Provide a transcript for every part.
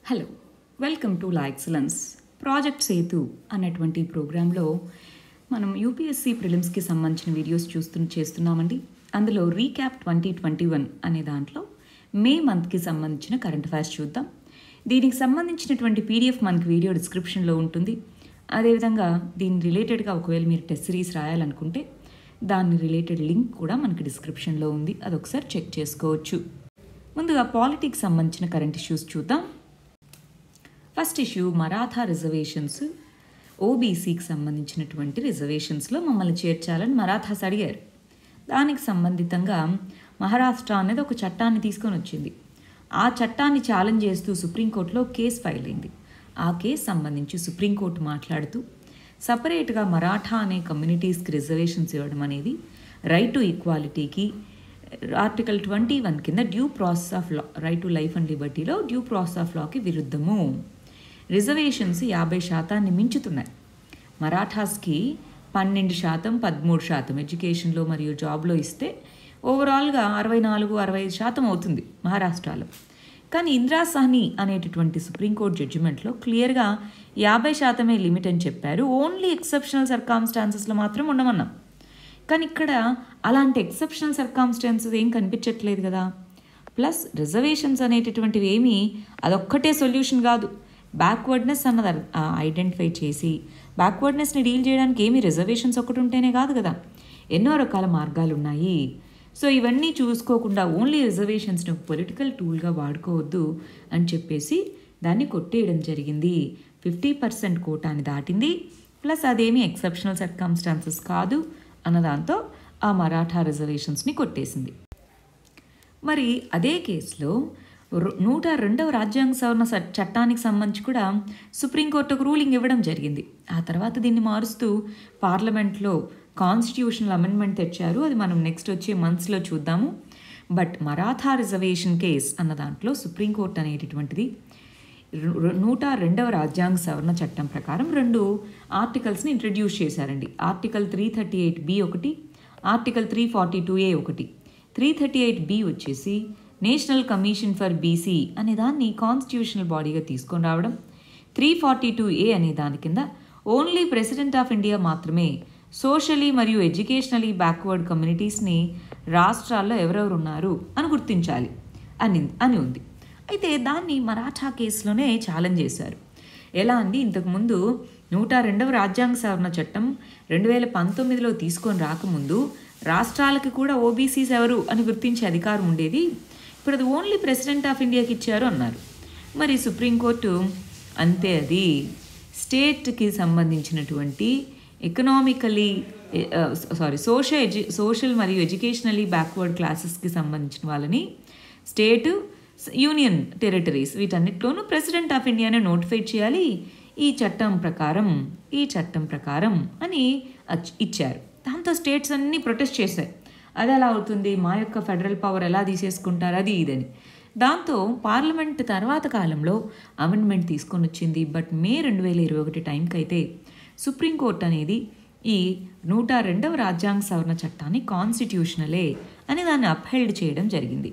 hello welcome to La Excellence project Setu అనేటువంటి ప్రోగ్రాంలో మనం యూపీఎస్సీ ప్రిలిమ్స్కి సంబంధించిన వీడియోస్ చూస్తు చేస్తున్నామండి అందులో రీక్యాప్ ట్వంటీ ట్వంటీ వన్ అనే దాంట్లో మే మంత్కి సంబంధించిన కరెంట్ అఫైర్స్ చూద్దాం దీనికి సంబంధించినటువంటి పీడిఎఫ్ మనకి వీడియో డిస్క్రిప్షన్లో ఉంటుంది అదేవిధంగా దీని రిలేటెడ్గా ఒకవేళ మీరు టెస్ట్ సిరీస్ రాయాలనుకుంటే దాని రిలేటెడ్ లింక్ కూడా మనకి డిస్క్రిప్షన్లో ఉంది అది ఒకసారి చెక్ చేసుకోవచ్చు ముందుగా పాలిటిక్స్ సంబంధించిన కరెంట్ ఇష్యూస్ చూద్దాం ఫస్ట్ ఇష్యూ మరాఠా రిజర్వేషన్స్ ఓబీసీకి సంబంధించినటువంటి రిజర్వేషన్స్లో మమ్మల్ని చేర్చాలని మరాఠాస్ అడిగారు దానికి సంబంధితంగా మహారాష్ట్ర అనేది ఒక చట్టాన్ని తీసుకొని వచ్చింది ఆ చట్టాన్ని ఛాలెంజ్ చేస్తూ సుప్రీంకోర్టులో కేసు ఫైల్ అయింది ఆ కేసు సంబంధించి సుప్రీంకోర్టు మాట్లాడుతూ సపరేట్గా మరాఠా అనే కమ్యూనిటీస్కి రిజర్వేషన్స్ ఇవ్వడం అనేది రైట్ టు ఈక్వాలిటీకి ఆర్టికల్ ట్వంటీ వన్ కింద due process of law right to life and లిబర్టీలో డ్యూ ప్రాసెస్ ఆఫ్ లాకి విరుద్ధము రిజర్వేషన్స్ యాభై శాతాన్ని మించుతున్నాయి మరాఠాస్కి పన్నెండు శాతం పదమూడు శాతం ఎడ్యుకేషన్లో మరియు జాబ్లో ఇస్తే ఓవరాల్గా అరవై నాలుగు అరవై ఐదు శాతం అవుతుంది మహారాష్ట్రలో కానీ ఇందిరా సాహ్ని అనేటటువంటి సుప్రీంకోర్టు జడ్జిమెంట్లో క్లియర్గా యాభై శాతమే లిమిట్ అని చెప్పారు ఓన్లీ ఎక్సెప్షనల్ సర్కామ్స్టాన్సెస్లో మాత్రం ఉండమన్నాం కానీ ఇక్కడ అలాంటి ఎక్సెప్షనల్ సర్కామ్స్టాన్సెస్ ఏం కనిపించట్లేదు కదా ప్లస్ రిజర్వేషన్స్ అనేటటువంటివి ఏమీ అదొక్కటే సొల్యూషన్ కాదు బ్యాక్వర్డ్నెస్ అన్నది ఐడెంటిఫై చేసి బ్యాక్వర్డ్నెస్ని డీల్ చేయడానికి ఏమి రిజర్వేషన్స్ ఒకటి ఉంటేనే కాదు కదా ఎన్నో రకాల మార్గాలు ఉన్నాయి సో ఇవన్నీ చూసుకోకుండా ఓన్లీ రిజర్వేషన్స్ని ఒక పొలిటికల్ టూల్గా వాడుకోవద్దు అని చెప్పేసి దాన్ని కొట్టేయడం జరిగింది ఫిఫ్టీ పర్సెంట్ కోటాని దాటింది ప్లస్ అదేమీ ఎక్సెప్షనల్ సర్కమ్స్టాన్సెస్ కాదు అన్న దాంతో ఆ మరాఠా రిజర్వేషన్స్ని కొట్టేసింది మరి అదే కేసులో నూట రెండవ రాజ్యాంగ సవరణ చట్టానికి సంబంధించి కూడా సుప్రీంకోర్టు ఒక రూలింగ్ ఇవ్వడం జరిగింది ఆ తర్వాత దీన్ని మారుస్తూ పార్లమెంట్లో కాన్స్టిట్యూషనల్ అమెండ్మెంట్ తెచ్చారు అది మనం నెక్స్ట్ వచ్చే మంత్స్లో చూద్దాము బట్ మరాఠా రిజర్వేషన్ కేస్ అన్న దాంట్లో సుప్రీంకోర్టు అనేటటువంటిది నూట రెండవ రాజ్యాంగ సవరణ చట్టం ప్రకారం రెండు ఆర్టికల్స్ని ఇంట్రడ్యూస్ చేశారండి article three thirty eight B ఒకటి article three forty two A ఒకటి త్రీ థర్టీ ఎయిట్ బి వచ్చేసి నేషనల్ కమిషన్ ఫర్ బీసీ అనే దాన్ని కాన్స్టిట్యూషనల్ బాడీగా తీసుకొని రావడం త్రీ ఫార్టీ టూ ఏ అనే దాని కింద ఓన్లీ ప్రెసిడెంట్ ఆఫ్ ఇండియా మాత్రమే సోషలీ మరియు ఎడ్యుకేషనలీ బ్యాక్వర్డ్ కమ్యూనిటీస్ని రాష్ట్రాల్లో ఎవరెవరు ఉన్నారు అని గుర్తించాలి అని అని ఉంది అయితే దాన్ని మరాఠా కేసులోనే ఛాలెంజ్ చేశారు ఎలా అండి ఇంతకుముందు నూట రెండవ రాజ్యాంగ సవరణ చట్టం రెండు వేల పంతొమ్మిదిలో తీసుకొని రాకముందు రాష్ట్రాలకి కూడా ఓబీసీస్ ఎవరు అని గుర్తించే అధికారం ఉండేది ఇప్పుడు అది ఓన్లీ ప్రెసిడెంట్ ఆఫ్ ఇండియాకి ఇచ్చారు అన్నారు మరి సుప్రీంకోర్టు అంతే అది స్టేట్కి సంబంధించినటువంటి economically sorry social edu social మరియు ఎడ్యుకేషనలీ బ్యాక్వర్డ్ క్లాసెస్కి సంబంధించిన వాళ్ళని స్టేటు యూనియన్ టెరిటరీస్ వీటన్నిటిలోనూ ప్రెసిడెంట్ ఆఫ్ ఇండియానే నోటిఫై చేయాలి ఈ చట్టం ప్రకారం ఈ చట్టం ప్రకారం అని ఇచ్చారు దాంతో స్టేట్స్ అన్నీ ప్రొటెస్ట్ చేశాయి అది ఎలా అవుతుంది మా యొక్క ఫెడరల్ పవర్ ఎలా తీసేసుకుంటారు అది ఇదని దాంతో పార్లమెంట్ తర్వాత కాలంలో అమెండ్మెంట్ తీసుకొని వచ్చింది బట్ మే రెండు వేల ఇరవై ఒకటి టైంకి అయితే సుప్రీంకోర్టు అనేది ఈ నూట రెండవ రాజ్యాంగ సవరణ చట్టాన్ని కాన్స్టిట్యూషనలే అని దాన్ని అప్హెల్డ్ చేయడం జరిగింది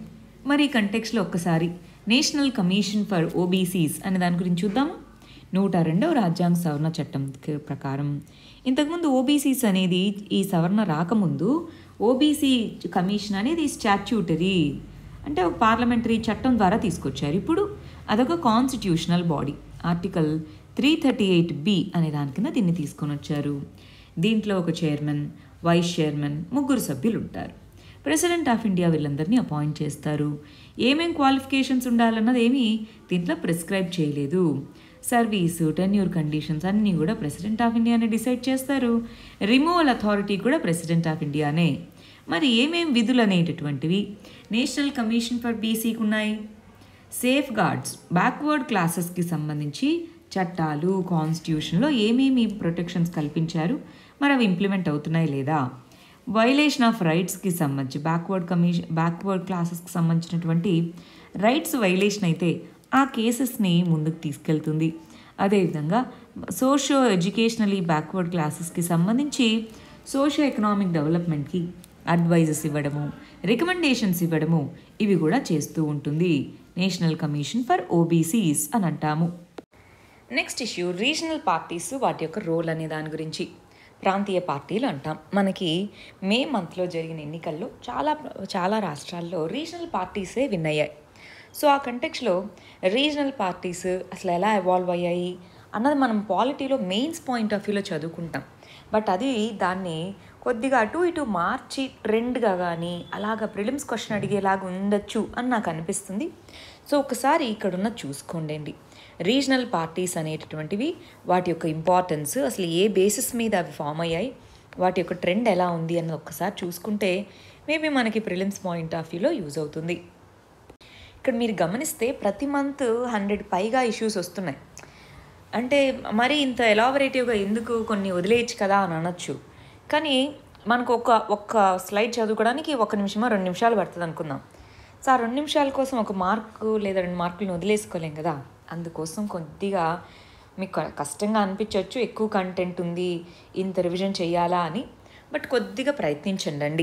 మరి ఈ కంటెక్స్లో ఒక్కసారి నేషనల్ కమిషన్ ఫర్ ఓబీసీస్ అనే దాని గురించి చూద్దాము నూట రెండవ రాజ్యాంగ సవరణ చట్టం ప్రకారం ఇంతకుముందు ఓబీసీస్ అనేది ఈ సవరణ రాకముందు ఓబీసీ కమిషన్ అనేది స్టాచ్యూటరీ అంటే ఒక పార్లమెంటరీ చట్టం ద్వారా తీసుకొచ్చారు ఇప్పుడు అదొక constitutional body article three thirty eight B అనే దాని కింద దీన్ని తీసుకొని వచ్చారు దీంట్లో ఒక చైర్మన్ వైస్ చైర్మన్ ముగ్గురు సభ్యులు ఉంటారు ప్రెసిడెంట్ ఆఫ్ ఇండియా వీళ్ళందరినీ అపాయింట్ చేస్తారు ఏమేం క్వాలిఫికేషన్స్ ఉండాలన్నది ఏమీ దీంట్లో ప్రిస్క్రైబ్ చేయలేదు సర్వీసు టెన్యూర్ కండిషన్స్ అన్నీ కూడా ప్రెసిడెంట్ ఆఫ్ ఇండియానే డిసైడ్ చేస్తారు రిమూవల్ అథారిటీ కూడా ప్రెసిడెంట్ ఆఫ్ ఇండియానే మరి ఏమేం విధులు అనేటటువంటివి నేషనల్ కమిషన్ ఫర్ బీసీకి ఉన్నాయి సేఫ్ గార్డ్స్ బ్యాక్వర్డ్ క్లాసెస్కి సంబంధించి చట్టాలు కాన్స్టిట్యూషన్లో ఏమేమి ప్రొటెక్షన్స్ కల్పించారు మరి అవి ఇంప్లిమెంట్ అవుతున్నాయి లేదా వైలేషన్ ఆఫ్ రైట్స్కి సంబంధించి బ్యాక్వర్డ్ కమిషన్ బ్యాక్వర్డ్ క్లాసెస్కి సంబంధించినటువంటి రైట్స్ వైలేషన్ అయితే ఆ కేసెస్ని ముందుకు తీసుకెళ్తుంది అదేవిధంగా సోషో ఎడ్యుకేషనలీ బ్యాక్వర్డ్ క్లాసెస్కి సంబంధించి సోషో ఎకనామిక్ డెవలప్మెంట్కి అడ్వైజెస్ ఇవ్వడము రికమెండేషన్స్ ఇవ్వడము ఇవి కూడా చేస్తూ ఉంటుంది నేషనల్ కమిషన్ ఫర్ ఓబీసీస్ అని అంటాము నెక్స్ట్ ఇష్యూ రీజనల్ పార్టీస్ వాటి యొక్క రోల్ అనే దాని గురించి ప్రాంతీయ పార్టీలు అంటాం మనకి మే మంత్లో జరిగిన ఎన్నికల్లో చాలా చాలా రాష్ట్రాల్లో రీజనల్ పార్టీసే విన్ అయ్యాయి సో ఆ కంటెక్స్లో రీజనల్ పార్టీస్ అసలు ఎలా ఎవాల్వ్ అయ్యాయి అన్నది మనం పాలిటీలో మెయిన్స్ పాయింట్ ఆఫ్ వ్యూలో చదువుకుంటాం బట్ అది దాన్ని కొద్దిగా అటు ఇటు మార్చి ట్రెండ్గా కానీ అలాగ ప్రిలిమ్స్ క్వశ్చన్ అడిగేలాగా ఉండొచ్చు అని నాకు అనిపిస్తుంది సో ఒకసారి ఇక్కడున్న చూసుకోండి రీజనల్ పార్టీస్ అనేటటువంటివి వాటి యొక్క ఇంపార్టెన్స్ అసలు ఏ బేసిస్ మీద అవి ఫామ్ అయ్యాయి వాటి యొక్క ట్రెండ్ ఎలా ఉంది అన్నది ఒక్కసారి చూసుకుంటే మేబీ మనకి ప్రిలిమ్స్ పాయింట్ ఆఫ్ వ్యూలో యూజ్ అవుతుంది ఇక్కడ మీరు గమనిస్తే ప్రతి మంత్ హండ్రెడ్ పైగా ఇష్యూస్ వస్తున్నాయి అంటే మరి ఇంత ఎలాబరేటివ్గా ఎందుకు కొన్ని వదిలేయచ్చు కదా అని అనొచ్చు కానీ మనకు ఒక ఒక్క స్లైడ్ చదువుకోవడానికి ఒక నిమిషమో రెండు నిమిషాలు పడుతుంది అనుకుందాం సో ఆ రెండు నిమిషాల కోసం ఒక మార్కు లేదా రెండు మార్కులను వదిలేసుకోలేం కదా అందుకోసం కొద్దిగా మీకు క- కష్టంగా అనిపించవచ్చు ఎక్కువ కంటెంట్ ఉంది ఇంత రివిజన్ చేయాలా అని బట్ కొద్దిగా ప్రయత్నించండి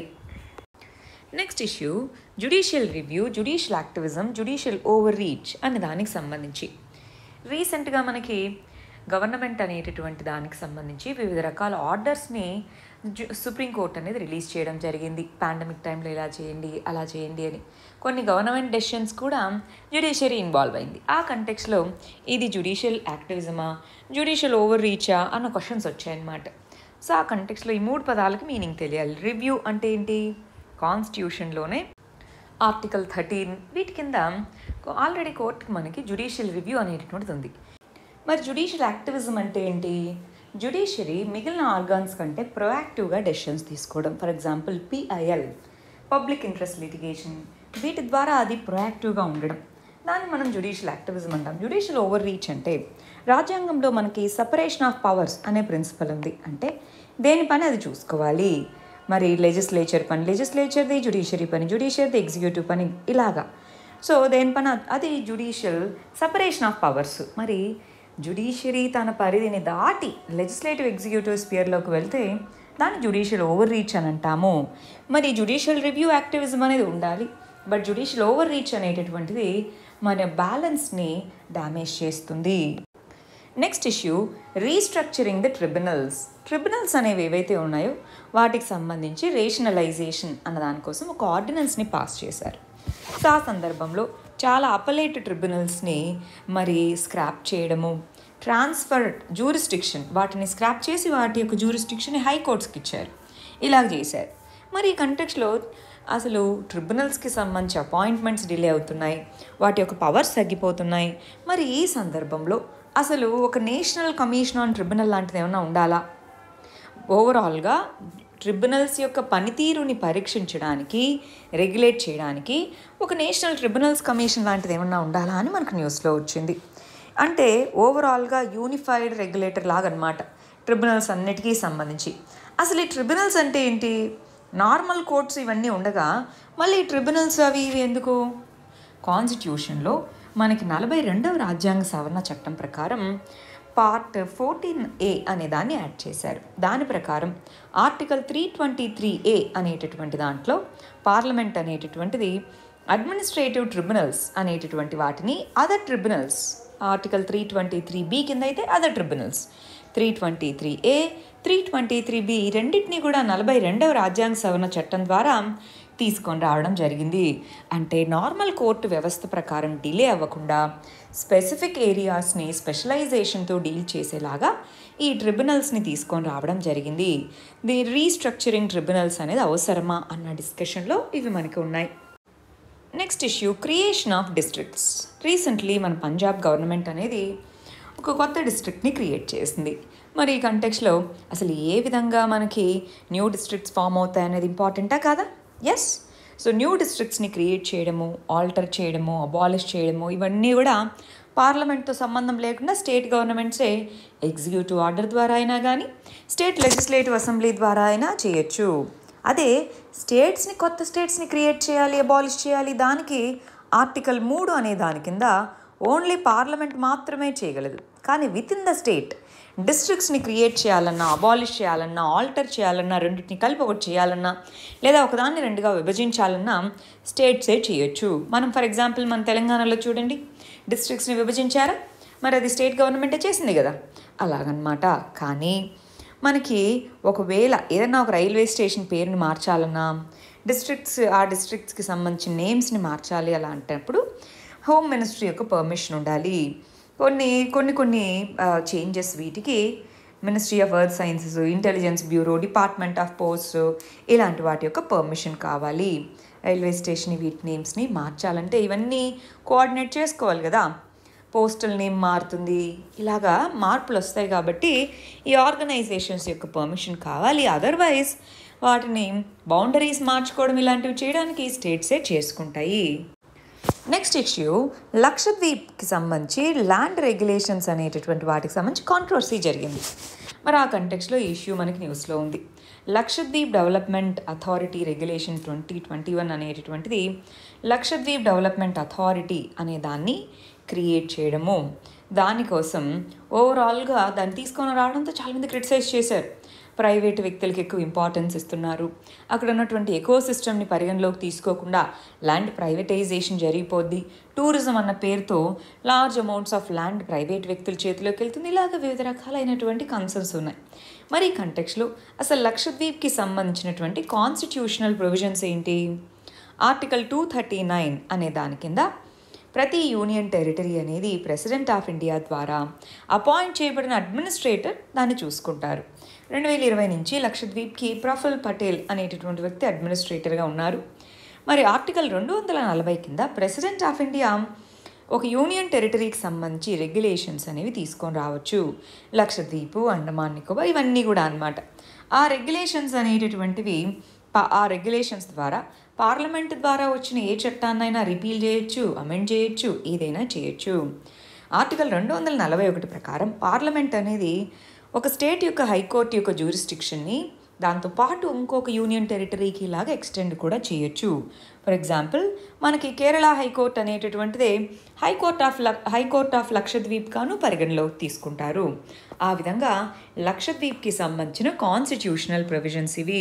next issue judicial review judicial activism judicial overreach అనే దానికి సంబంధించి రీసెంట్గా మనకి గవర్నమెంట్ అనేటటువంటి దానికి సంబంధించి వివిధ రకాల ఆర్డర్స్ని జు- సుప్రీంకోర్టు అనేది రిలీజ్ చేయడం జరిగింది పాండమిక్ టైంలో ఇలా చేయండి అలా చేయండి అని కొన్ని గవర్నమెంట్ డెసిషన్స్ కూడా జ్యుడిషియరీ ఇన్వాల్వ్ అయింది ఆ కంటెక్స్లో ఇది జుడిషియల్ యాక్టివిజమా జుడిషియల్ ఓవర్ రీచా అన్న క్వశ్చన్స్ వచ్చాయన్నమాట సో ఆ కంటెక్స్లో ఈ మూడు పదాలకి మీనింగ్ తెలియాలి రివ్యూ అంటే ఏంటి కాన్స్టిట్యూషన్లోనే ఆర్టికల్ థర్టీన్ వీటి కింద ఆల్రెడీ కోర్టుకి మనకి జుడిషియల్ రివ్యూ అనేటటువంటిది ఉంది మరి జుడిషియల్ యాక్టివిజం అంటే ఏంటి జుడిషియరీ మిగిలిన ఆర్గాన్స్ కంటే ప్రొయాక్టివ్గా డెసిషన్స్ తీసుకోవడం for example PIL public interest litigation వీటి ద్వారా అది ప్రొయాక్టివ్గా ఉండడం దాన్ని మనం జుడిషియల్ యాక్టివిజం అంటాం జుడిషియల్ ఓవర్ రీచ్ అంటే రాజ్యాంగంలో మనకి సపరేషన్ ఆఫ్ పవర్స్ అనే ప్రిన్సిపల్ ఉంది అంటే దేని పని అది చూసుకోవాలి మరి లెజిస్లేచర్ పని లెజిస్లేచర్ది జుడిషియరీ పని జుడిషియర్ది ఎగ్జిక్యూటివ్ పని ఇలాగా సో దేని పని అ- అది జుడిషియల్ సపరేషన్ ఆఫ్ పవర్స్ మరి జుడిషియరీ తన పరిధిని దాటి లెజిస్లేటివ్ ఎగ్జిక్యూటివ్ స్పియర్లోకి వెళ్తే దాన్ని జుడిషియల్ ఓవర్ రీచ్ అని అంటాము మరి జుడిషియల్ రివ్యూ యాక్టివిజం అనేది ఉండాలి బట్ జుడిషియల్ ఓవర్ రీచ్ అనేటటువంటిది మన బ్యాలెన్స్ని డ్యామేజ్ చేస్తుంది next issue restructuring the tribunals tribunals అనేవి ఏవైతే ఉన్నాయో వాటికి సంబంధించి రేషనలైజేషన్ అన్న దానికోసం ఒక ఆర్డినెన్స్ని పాస్ చేశారు సో ఆ సందర్భంలో చాలా అపలేట్ ట్రిబ్యునల్స్ని మరి స్క్రాప్ చేయడము ట్రాన్స్ఫర్ జూరిస్టిక్షన్ వాటిని స్క్రాప్ చేసి వాటి యొక్క జూరిస్టిక్షన్ని హైకోర్ట్స్కి ఇచ్చారు ఇలాగ చేశారు మరి ఈ కంటెక్స్లో అసలు ట్రిబ్యునల్స్కి సంబంధించి అపాయింట్మెంట్స్ డిలే అవుతున్నాయి వాటి యొక్క పవర్స్ తగ్గిపోతున్నాయి మరి ఈ సందర్భంలో అసలు ఒక నేషనల్ కమిషన్ ఆన్ ట్రిబ్యునల్ లాంటిది ఏమైనా ఉండాలా ఓవరాల్గా ట్రిబ్యునల్స్ యొక్క పనితీరుని పరీక్షించడానికి రెగ్యులేట్ చేయడానికి ఒక నేషనల్ ట్రిబ్యునల్స్ కమిషన్ లాంటిది ఏమన్నా ఉండాలా అని మనకు న్యూస్లో వచ్చింది అంటే ఓవరాల్గా యూనిఫైడ్ రెగ్యులేటర్ లాగా అనమాట ట్రిబ్యునల్స్ అన్నిటికీ సంబంధించి అసలు ఈ ట్రిబ్యునల్స్ అంటే ఏంటి నార్మల్ కోర్ట్స్ ఇవన్నీ ఉండగా మళ్ళీ ట్రిబ్యునల్స్ అవి ఇవి ఎందుకు కాన్స్టిట్యూషన్లో మనకి నలభై రెండవ రాజ్యాంగ సవరణ చట్టం ప్రకారం పార్ట్ ఫోర్టీన్ ఏ అనే దాన్ని యాడ్ చేశారు దాని ప్రకారం article three twenty three A అనేటటువంటి దాంట్లో పార్లమెంట్ అనేటటువంటిది అడ్మినిస్ట్రేటివ్ ట్రిబ్యునల్స్ అనేటటువంటి వాటిని other tribunals article three twenty three B కింద అయితే other tribunals three twenty three A three twenty three B రెండింటినీ కూడా నలభై రెండవ రాజ్యాంగ సవరణ చట్టం ద్వారా తీసుకొని రావడం జరిగింది అంటే నార్మల్ కోర్టు వ్యవస్థ ప్రకారం డిలే అవ్వకుండా స్పెసిఫిక్ ఏరియాస్ని స్పెషలైజేషన్తో డీల్ చేసేలాగా ఈ ట్రిబ్యునల్స్ని తీసుకొని రావడం జరిగింది ది రీస్ట్రక్చరింగ్ ట్రిబ్యునల్స్ అనేది అవసరమా అన్న డిస్కషన్లో ఇవి మనకి ఉన్నాయి next issue creation of districts recently మన పంజాబ్ గవర్నమెంట్ అనేది ఒక కొత్త డిస్ట్రిక్ట్ని క్రియేట్ చేసింది మరి ఈ కంటెక్స్లో అసలు ఏ విధంగా మనకి న్యూ డిస్ట్రిక్ట్స్ ఫామ్ అవుతాయి అనేది ఇంపార్టెంటా కాదా ఎస్ సో న్యూ డిస్ట్రిక్ట్స్ని క్రియేట్ చేయడము ఆల్టర్ చేయడము అబాలిష్ చేయడము ఇవన్నీ కూడా పార్లమెంట్తో సంబంధం లేకుండా స్టేట్ గవర్నమెంట్సే ఎగ్జిక్యూటివ్ ఆర్డర్ ద్వారా అయినా కానీ స్టేట్ లెజిస్లేటివ్ అసెంబ్లీ ద్వారా అయినా చేయొచ్చు అదే స్టేట్స్ని కొత్త స్టేట్స్ని క్రియేట్ చేయాలి అబాలిష్ చేయాలి దానికి ఆర్టికల్ మూడు అనే దాని కింద ఓన్లీ పార్లమెంట్ మాత్రమే చేయగలదు కానీ విత్ ఇన్ ద స్టేట్ డిస్ట్రిక్ట్స్ని క్రియేట్ చేయాలన్నా అబాలిష్ చేయాలన్నా ఆల్టర్ చేయాలన్నా రెండింటిని కలిపి ఒకటి చేయాలన్నా లేదా ఒకదాన్ని రెండుగా విభజించాలన్నా స్టేట్సే చేయొచ్చు మనం ఫర్ ఎగ్జాంపుల్ మన తెలంగాణలో చూడండి డిస్ట్రిక్ట్స్ని విభజించారా మరి అది స్టేట్ గవర్నమెంటే చేసింది కదా అలాగనమాట కానీ మనకి ఒకవేళ ఏదైనా ఒక రైల్వే స్టేషన్ పేరుని మార్చాలన్నా డిస్ట్రిక్ట్స్ ఆ డిస్ట్రిక్ట్స్కి సంబంధించిన నేమ్స్ని మార్చాలి అలా అంటప్పుడు హోమ్ మినిస్ట్రీ యొక్క పర్మిషన్ ఉండాలి కొన్ని కొన్ని కొన్ని చేంజెస్ వీటికి Ministry of Earth Sciences Intelligence Bureau Department of Post ఇలాంటి వాటి యొక్క పర్మిషన్ కావాలి రైల్వే స్టేషన్ వీటి నేమ్స్ని మార్చాలంటే ఇవన్నీ కోఆర్డినేట్ చేసుకోవాలి కదా పోస్టల్ నేమ్ మారుతుంది ఇలాగా మార్పులు వస్తాయి కాబట్టి ఈ ఆర్గనైజేషన్స్ యొక్క పర్మిషన్ కావాలి అదర్వైజ్ వాటిని బౌండరీస్ మార్చుకోవడం ఇలాంటివి చేయడానికి స్టేట్సే చేసుకుంటాయి నెక్స్ట్ ఇష్యూ లక్షద్వీప్కి సంబంధించి ల్యాండ్ రెగ్యులేషన్స్ అనేటటువంటి వాటికి సంబంధించి కాంట్రవర్సీ జరిగింది మరి ఆ కంటెక్స్లో ఈ ఇష్యూ మనకి న్యూస్లో ఉంది Lakshadweep development authority regulation twenty twenty one అనేటటువంటిది లక్షద్వీప్ డెవలప్మెంట్ అథారిటీ అనే దాన్ని క్రియేట్ చేయడము దానికోసం ఓవరాల్గా దాన్ని తీసుకొని రావడంతో చాలామంది క్రిటిసైజ్ చేశారు ప్రైవేట్ వ్యక్తులకు ఎక్కువ ఇంపార్టెన్స్ ఇస్తున్నారు అక్కడ ఉన్నటువంటి ఎకో సిస్టమ్ని పరిగణలోకి తీసుకోకుండా ల్యాండ్ ప్రైవేటైజేషన్ జరిగిపోద్ది టూరిజం అన్న పేరుతో large amounts of land private వ్యక్తుల చేతిలోకి వెళ్తుంది ఇలాగ వివిధ రకాలైనటువంటి కన్సర్న్స్ ఉన్నాయి మరి ఈ కంటెక్స్లో అసలు లక్షద్వీప్కి సంబంధించినటువంటి కాన్స్టిట్యూషనల్ ప్రొవిజన్స్ ఏంటి ఆర్టికల్ టూ థర్టీ నైన్ అనే దాని కింద ప్రతి యూనియన్ టెరిటరీ అనేది ప్రెసిడెంట్ ఆఫ్ ఇండియా ద్వారా అపాయింట్ చేయబడిన అడ్మినిస్ట్రేటర్ దాన్ని చూసుకుంటారు రెండు వేల ఇరవై నుంచి లక్షద్వీప్కి ప్రఫుల్ పటేల్ అనేటటువంటి వ్యక్తి అడ్మినిస్ట్రేటర్గా ఉన్నారు మరి ఆర్టికల్ రెండు వందల నలభై కింద ప్రెసిడెంట్ ఆఫ్ ఇండియా ఒక యూనియన్ టెరిటరీకి సంబంధించి రెగ్యులేషన్స్ అనేవి తీసుకొని రావచ్చు లక్షద్వీపు అండమాన్ నికోబార్ ఇవన్నీ కూడా అన్నమాట ఆ రెగ్యులేషన్స్ అనేటటువంటివి పా- ఆ రెగ్యులేషన్స్ ద్వారా పార్లమెంట్ ద్వారా వచ్చిన ఏ చట్టాన్నైనా రిపీల్ చేయొచ్చు అమెండ్ చేయొచ్చు ఏదైనా చేయొచ్చు ఆర్టికల్ రెండు వందల నలభై ఒకటి ప్రకారం పార్లమెంట్ అనేది ఒక స్టేట్ యొక్క హైకోర్టు యొక్క జ్యూరిస్టిక్షన్ని దాంతోపాటు ఇంకొక యూనియన్ టెరిటరీకి ఇలాగా ఎక్స్టెండ్ కూడా చేయొచ్చు ఫర్ ఎగ్జాంపుల్ మనకి కేరళ హైకోర్టు అనేటటువంటిదే హైకోర్ట్ ఆఫ్ లక్ హైకోర్ట్ ఆఫ్ లక్షద్వీప్ గాను పరిగణలోకి తీసుకుంటారు ఆ విధంగా లక్షద్వీప్కి సంబంధించిన కాన్స్టిట్యూషనల్ ప్రొవిజన్స్ ఇవి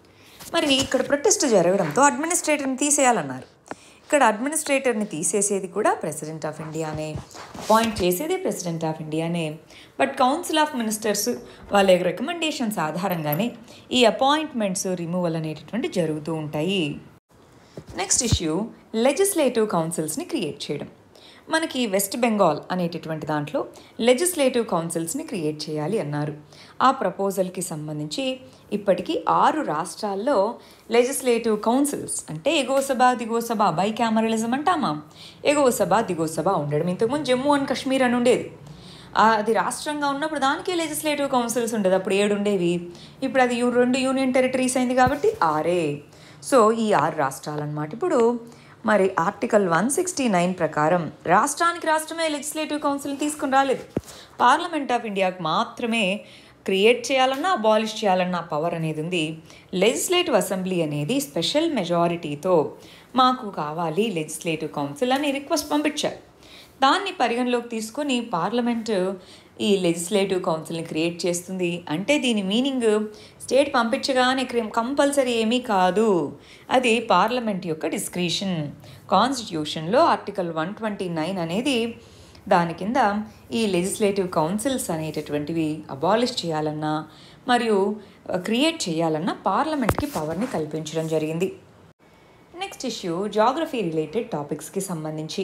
మరి ఇక్కడ ప్రొటెస్ట్ జరగడంతో అడ్మినిస్ట్రేటర్ని తీసేయాలన్నారు ఇక్కడ అడ్మినిస్ట్రేటర్ని తీసేసేది కూడా ప్రెసిడెంట్ ఆఫ్ ఇండియానే అపాయింట్ చేసేది ప్రెసిడెంట్ ఆఫ్ ఇండియానే బట్ కౌన్సిల్ ఆఫ్ మినిస్టర్స్ వాళ్ళ యొక్క రికమెండేషన్స్ ఆధారంగానే ఈ అపాయింట్మెంట్స్ రిమూవల్ అనేటటువంటి జరుగుతూ ఉంటాయి నెక్స్ట్ ఇష్యూ లెజిస్లేటివ్ కౌన్సిల్స్ని క్రియేట్ చేయడం మనకి వెస్ట్ బెంగాల్ అనేటటువంటి దాంట్లో లెజిస్లేటివ్ కౌన్సిల్స్ని క్రియేట్ చేయాలి అన్నారు ఆ ప్రపోజల్కి సంబంధించి ఇప్పటికీ ఆరు రాష్ట్రాల్లో లెజిస్లేటివ్ కౌన్సిల్స్ అంటే ఎగువ సభ దిగువ సభ బై క్యామరలిజం అంటామా ఎగువ సభ దిగువ సభ ఉండడం ఇంతకుముందు జమ్మూ అండ్ కాశ్మీర్ అని ఉండేది ఆ, అది రాష్ట్రంగా ఉన్నప్పుడు దానికి లెజిస్లేటివ్ కౌన్సిల్స్ ఉండేది అప్పుడు ఏడు ఉండేవి ఇప్పుడు అది యూ- రెండు యూనియన్ టెరిటరీస్ అయింది కాబట్టి ఆరే సో ఈ ఆరు రాష్ట్రాలు అన్నమాట ఇప్పుడు మరి ఆర్టికల్ వన్ సిక్స్టీ నైన్ ప్రకారం రాష్ట్రానికి రాష్ట్రమే లెజిస్లేటివ్ కౌన్సిల్ తీసుకుని రాలేదు పార్లమెంట్ ఆఫ్ ఇండియాకి మాత్రమే క్రియేట్ చేయాలన్నా అబాలిష్ చేయాలన్నా పవర్ అనేది ఉంది లెజిస్లేటివ్ అసెంబ్లీ అనేది స్పెషల్ మెజారిటీతో మాకు కావాలి లెజిస్లేటివ్ కౌన్సిల్ అని రిక్వెస్ట్ పంపించారు దాన్ని పరిగణలోకి తీసుకొని పార్లమెంట్ ఈ లెజిస్లేటివ్ కౌన్సిల్ని క్రియేట్ చేస్తుంది అంటే దీని మీనింగ్ స్టేట్ పంపించగానే కంపల్సరీ ఏమీ కాదు అది పార్లమెంట్ యొక్క డిస్క్రిషన్ కాన్స్టిట్యూషన్లో ఆర్టికల్ వన్ ట్వంటీ నైన్ అనేది దాని కింద ఈ లెజిస్లేటివ్ కౌన్సిల్స్ అనేటటువంటివి అబాలిష్ చేయాలన్నా మరియు క్రియేట్ చేయాలన్నా పార్లమెంట్కి పవర్ని కల్పించడం జరిగింది నెక్స్ట్ ఇష్యూ జాగ్రఫీ రిలేటెడ్ టాపిక్స్కి సంబంధించి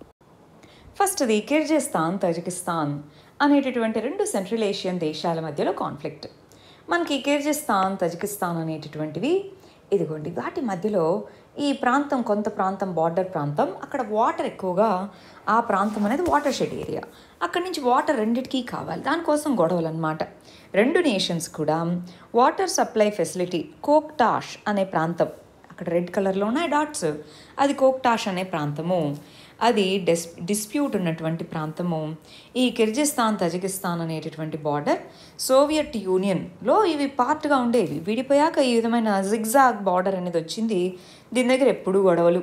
ఫస్ట్ది కిర్గిస్తాన్ తజికిస్తాన్ అనేటటువంటి రెండు సెంట్రల్ ఏషియన్ దేశాల మధ్యలో కాన్ఫ్లిక్ట్ మనకి కిర్గిస్తాన్ తజికిస్తాన్ అనేటటువంటివి ఇదిగోండి వాటి మధ్యలో ఈ ప్రాంతం కొంత ప్రాంతం బార్డర్ ప్రాంతం అక్కడ వాటర్ ఎక్కువగా ఆ ప్రాంతం అనేది వాటర్ షెడ్ ఏరియా అక్కడి నుంచి వాటర్ రెండిటికీ కావాలి దానికోసం గొడవలు అనమాట రెండు నేషన్స్ కూడా వాటర్ సప్లై ఫెసిలిటీ కోక్టాష్ అనే ప్రాంతం అక్కడ రెడ్ కలర్లో ఉన్నాయి డాట్స్ అది కోక్టాష్ అనే ప్రాంతము అది డెస్ డిస్ప్యూట్ ఉన్నటువంటి ప్రాంతము ఈ కిర్గిస్తాన్ తజికిస్తాన్ అనేటటువంటి బార్డర్ సోవియట్ యూనియన్లో ఇవి పార్ట్గా ఉండేవి విడిపోయాక ఈ విధమైన జిగ్జాగ్ బార్డర్ అనేది వచ్చింది దీని దగ్గర ఎప్పుడూ గొడవలు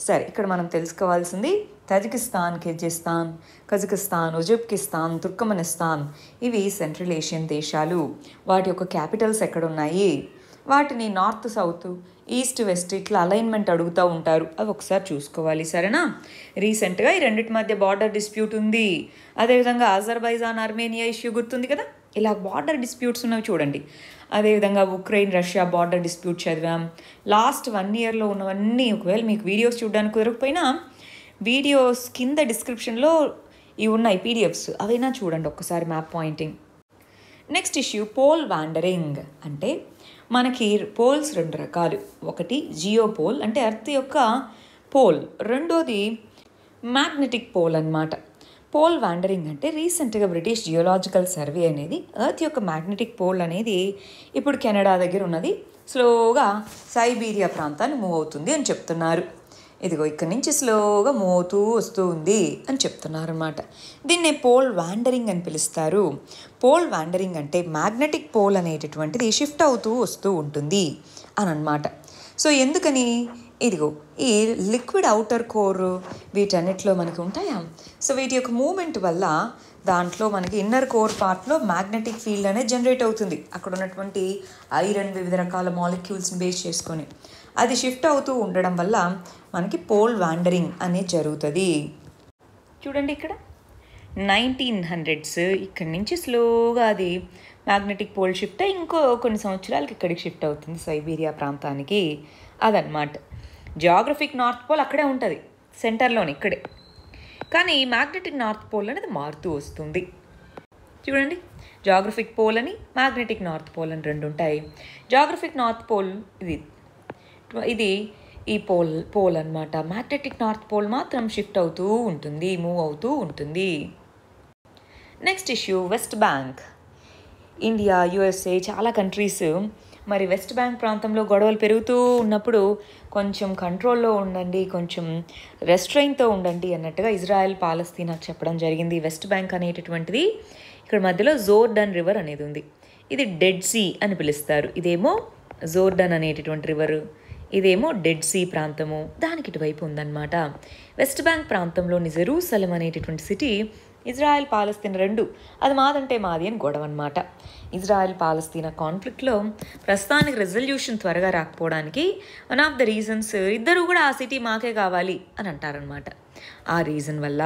సరే ఇక్కడ మనం తెలుసుకోవాల్సింది Tajikistan Kyrgyzstan Kazakhstan Uzbekistan Turkmenistan ఇవి సెంట్రల్ ఏషియన్ దేశాలు వాటి యొక్క క్యాపిటల్స్ ఎక్కడున్నాయి వాటిని నార్త్ సౌత్ ఈస్ట్ వెస్ట్ ఇట్లా అలైన్మెంట్ అడుగుతూ ఉంటారు అవి ఒకసారి చూసుకోవాలి సరేనా రీసెంట్గా ఈ రెండింటి మధ్య బార్డర్ డిస్ప్యూట్ ఉంది అదేవిధంగా అజర్బైజాన్ ఆర్మేనియా ఇష్యూ గుర్తుంది కదా ఇలా బార్డర్ డిస్ప్యూట్స్ ఉన్నవి చూడండి అదేవిధంగా ఉక్రెయిన్ రష్యా బార్డర్ డిస్ప్యూట్ చదివాం లాస్ట్ వన్ ఇయర్లో ఉన్నవన్నీ ఒకవేళ మీకు వీడియోస్ చూడడానికి కుదరకపోయినా వీడియోస్ కింద డిస్క్రిప్షన్లో ఇవి ఉన్నాయి పీడిఎఫ్స్ అవైనా చూడండి ఒక్కసారి map pointing next issue pole wandering అంటే మనకి పోల్స్ రెండు రకాలు ఒకటి జియో పోల్ అంటే ఎర్త్ యొక్క పోల్ రెండోది మ్యాగ్నెటిక్ పోల్ అన్నమాట పోల్ వాండరింగ్ అంటే రీసెంట్గా బ్రిటిష్ జియోలాజికల్ సర్వే అనేది ఎర్త్ యొక్క మ్యాగ్నెటిక్ పోల్ అనేది ఇప్పుడు కెనడా దగ్గర ఉన్నది స్లోగా సైబీరియా ప్రాంతాన్ని మూవ్ అవుతుంది అని చెప్తున్నారు ఇదిగో ఇక్కడి నుంచి స్లోగా మూవ్ అవుతూ వస్తూ ఉంది అని చెప్తున్నారు అనమాట దీన్నే పోల్ వాండరింగ్ అని పిలుస్తారు పోల్ వాండరింగ్ అంటే మ్యాగ్నెటిక్ పోల్ అనేటటువంటిది షిఫ్ట్ అవుతూ వస్తూ ఉంటుంది అని అనమాట సో ఎందుకని ఇదిగో ఈ లిక్విడ్ అవుటర్ కోర్ వీటన్నిటిలో మనకి ఉంటాయా సో వీటి యొక్క మూమెంట్ వల్ల దాంట్లో మనకి ఇన్నర్ కోర్ పార్ట్లో మ్యాగ్నెటిక్ ఫీల్డ్ అనేది జనరేట్ అవుతుంది అక్కడ ఉన్నటువంటి ఐరన్ వివిధ రకాల మాలిక్యూల్స్ని బేస్ చేసుకొని అది షిఫ్ట్ అవుతూ ఉండడం వల్ల మనకి పోల్ వాండరింగ్ అనేది జరుగుతుంది చూడండి ఇక్కడ నైన్టీన్ హండ్రెడ్స్ ఇక్కడి నుంచి స్లోగా అది మ్యాగ్నెటిక్ పోల్ షిఫ్ట్ అయ్యి ఇంకో కొన్ని సంవత్సరాలకి ఇక్కడికి షిఫ్ట్ అవుతుంది సైబీరియా ప్రాంతానికి అదనమాట జాగ్రఫిక్ నార్త్ పోల్ అక్కడే ఉంటుంది సెంటర్లోని ఇక్కడే కానీ మ్యాగ్నెటిక్ నార్త్ పోల్ అనేది మారుతూ వస్తుంది చూడండి జాగ్రఫిక్ పోల్ అని మ్యాగ్నెటిక్ నార్త్ పోల్ అని రెండు ఉంటాయి జాగ్రఫిక్ నార్త్ పోల్ ఇది ఇది ఈ పోల్ పోల్ అనమాట మ్యాగ్నెటిక్ నార్త్ పోల్ మాత్రం షిఫ్ట్ అవుతూ ఉంటుంది మూవ్ అవుతూ ఉంటుంది next issue West Bank India USA చాలా కంట్రీస్ మరి వెస్ట్ బ్యాంక్ ప్రాంతంలో గొడవలు పెరుగుతూ ఉన్నప్పుడు కొంచెం కంట్రోల్లో ఉండండి కొంచెం రెస్ట్రైన్తో ఉండండి అన్నట్టుగా ఇజ్రాయెల్ పాలస్తీనాకు చెప్పడం జరిగింది వెస్ట్ బ్యాంక్ అనేటటువంటిది ఇక్కడ మధ్యలో జోర్డన్ రివర్ అనేది ఉంది ఇది డెడ్ సీ అని పిలుస్తారు ఇదేమో జోర్డన్ అనేటటువంటి రివర్ ఇదేమో డెడ్ సీ ప్రాంతము దానికి ఇటువైపు ఉందన్నమాట వెస్ట్ బ్యాంక్ ప్రాంతంలోని జెరూసలం అనేటటువంటి సిటీ ఇజ్రాయెల్ పాలస్తీన్ రెండు అది మాదంటే మాది అని గొడవ అనమాట ఇజ్రాయెల్ పాలస్తీనా కాన్ఫ్లిక్ట్లో ప్రస్తుతానికి రెజల్యూషన్ త్వరగా రాకపోవడానికి వన్ ఆఫ్ ద రీజన్స్ ఇద్దరు కూడా ఆ సిటీ మాకే కావాలి అని అంటారనమాట ఆ రీజన్ వల్ల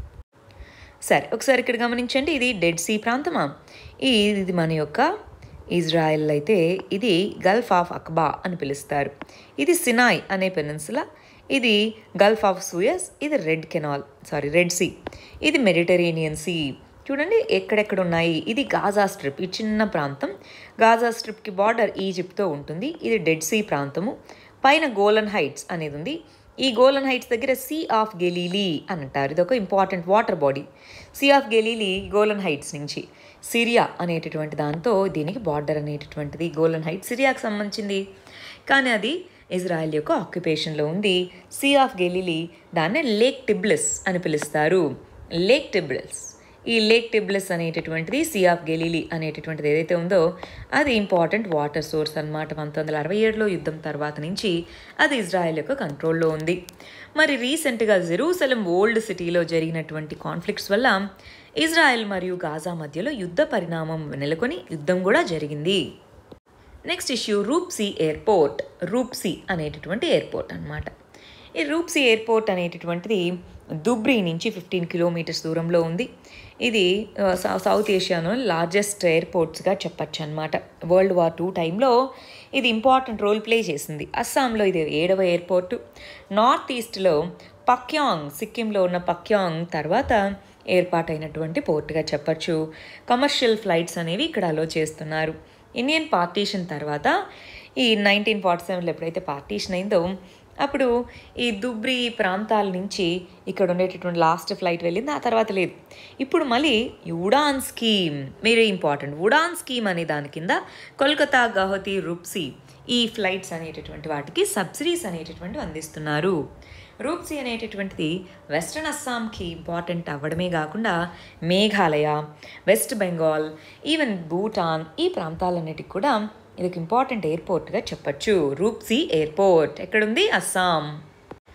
సరే ఒకసారి ఇక్కడ గమనించండి ఇది డెడ్ సీ ప్రాంతమా ఈ ఇది మన యొక్క ఇజ్రాయెల్ అయితే ఇది గల్ఫ్ ఆఫ్ అక్బా అని పిలుస్తారు ఇది సినాయ్ అనే పెనిన్సులా ఇది గల్ఫ్ ఆఫ్ సూయస్ ఇది red canal sorry Red Sea ఇది మెడిటరేనియన్ సీ చూడండి ఎక్కడెక్కడ ఉన్నాయి ఇది గాజా స్ట్రిప్ ఈ చిన్న ప్రాంతం గాజా స్ట్రిప్కి బార్డర్ ఈజిప్ట్తో ఉంటుంది ఇది డెడ్ సీ ప్రాంతము పైన గోలన్ హైట్స్ అనేది ఉంది ఈ గోలన్ హైట్స్ దగ్గర సీ ఆఫ్ గెలీలీ అని అంటారు ఇది ఒక important water body Sea of Galilee Golan Heights నుంచి సిరియా అనేటటువంటి దాంతో దీనికి బార్డర్ అనేటటువంటిది గోలన్ హైట్ సిరియాకి సంబంధించింది కానీ అది ఇజ్రాయెల్ యొక్క ఆక్యుపేషన్లో ఉంది సీ ఆఫ్ గెలీలీ దాన్ని లేక్ టిబ్లెస్ అని పిలుస్తారు లేక్ టిబ్లెస్ ఈ లేక్ టిబ్లెస్ అనేటటువంటిది సీ ఆఫ్ గెలీలీ అనేటటువంటిది ఏదైతే ఉందో అది ఇంపార్టెంట్ వాటర్ సోర్స్ అనమాట పంతొమ్మిది వందల అరవై ఏడులో యుద్ధం తర్వాత నుంచి అది ఇజ్రాయెల్ యొక్క కంట్రోల్లో ఉంది మరి రీసెంట్గా జెరూసలం ఓల్డ్ సిటీలో జరిగినటువంటి కాన్ఫ్లిక్ట్స్ వల్ల ఇజ్రాయెల్ మరియు గాజా మధ్యలో యుద్ధ పరిణామం నెలకొని యుద్ధం కూడా జరిగింది next issue Rupsi airport Rupsi అనేటటువంటి ఎయిర్పోర్ట్ అనమాట ఈ రూప్సీ ఎయిర్పోర్ట్ అనేటటువంటిది దుబ్రీ నుంచి ఫిఫ్టీన్ కిలోమీటర్స్ దూరంలో ఉంది ఇది ఆ, సౌ- సౌత్ ఏషియాలో లార్జెస్ట్ ఎయిర్పోర్ట్స్గా చెప్పచ్చు అనమాట వరల్డ్ వార్ టూ టైంలో ఇది ఇంపార్టెంట్ రోల్ ప్లే చేసింది అస్సాంలో ఇది ఏడవ ఎయిర్పోర్టు నార్త్ ఈస్ట్లో పక్యాంగ్ సిక్కింలో ఉన్న పక్యాంగ్ తర్వాత ఏర్పాటైనటువంటి పోర్టుగా చెప్పచ్చు కమర్షియల్ ఫ్లైట్స్ అనేవి ఇక్కడ అలో చేస్తున్నారు ఇండియన్ పార్టీషన్ తర్వాత ఈ నైన్టీన్ ఫార్టీ సెవెన్లో ఎప్పుడైతే పార్టీషన్ అయిందో అప్పుడు ఈ దుబ్రి ప్రాంతాల నుంచి ఇక్కడ ఉండేటటువంటి లాస్ట్ ఫ్లైట్ వెళ్ళింది ఆ తర్వాత లేదు ఇప్పుడు మళ్ళీ ఈ Udan scheme very important Udan scheme అనే దాని కింద కోల్కతా గౌహతి రుప్సీ ఈ ఫ్లైట్స్ అనేటటువంటి వాటికి సబ్సిడీస్ అనేటటువంటివి అందిస్తున్నారు రూప్సీ అనేటటువంటిది వెస్ట్రన్ అస్సాంకి ఇంపార్టెంట్ అవ్వడమే కాకుండా మేఘాలయ వెస్ట్ బెంగాల్ ఈవెన్ భూటాన్ ఈ ప్రాంతాలన్నిటికి కూడా ఇది ఒక ఇంపార్టెంట్ ఎయిర్పోర్ట్గా చెప్పచ్చు రూప్సీ ఎయిర్పోర్ట్ ఎక్కడుంది అస్సాం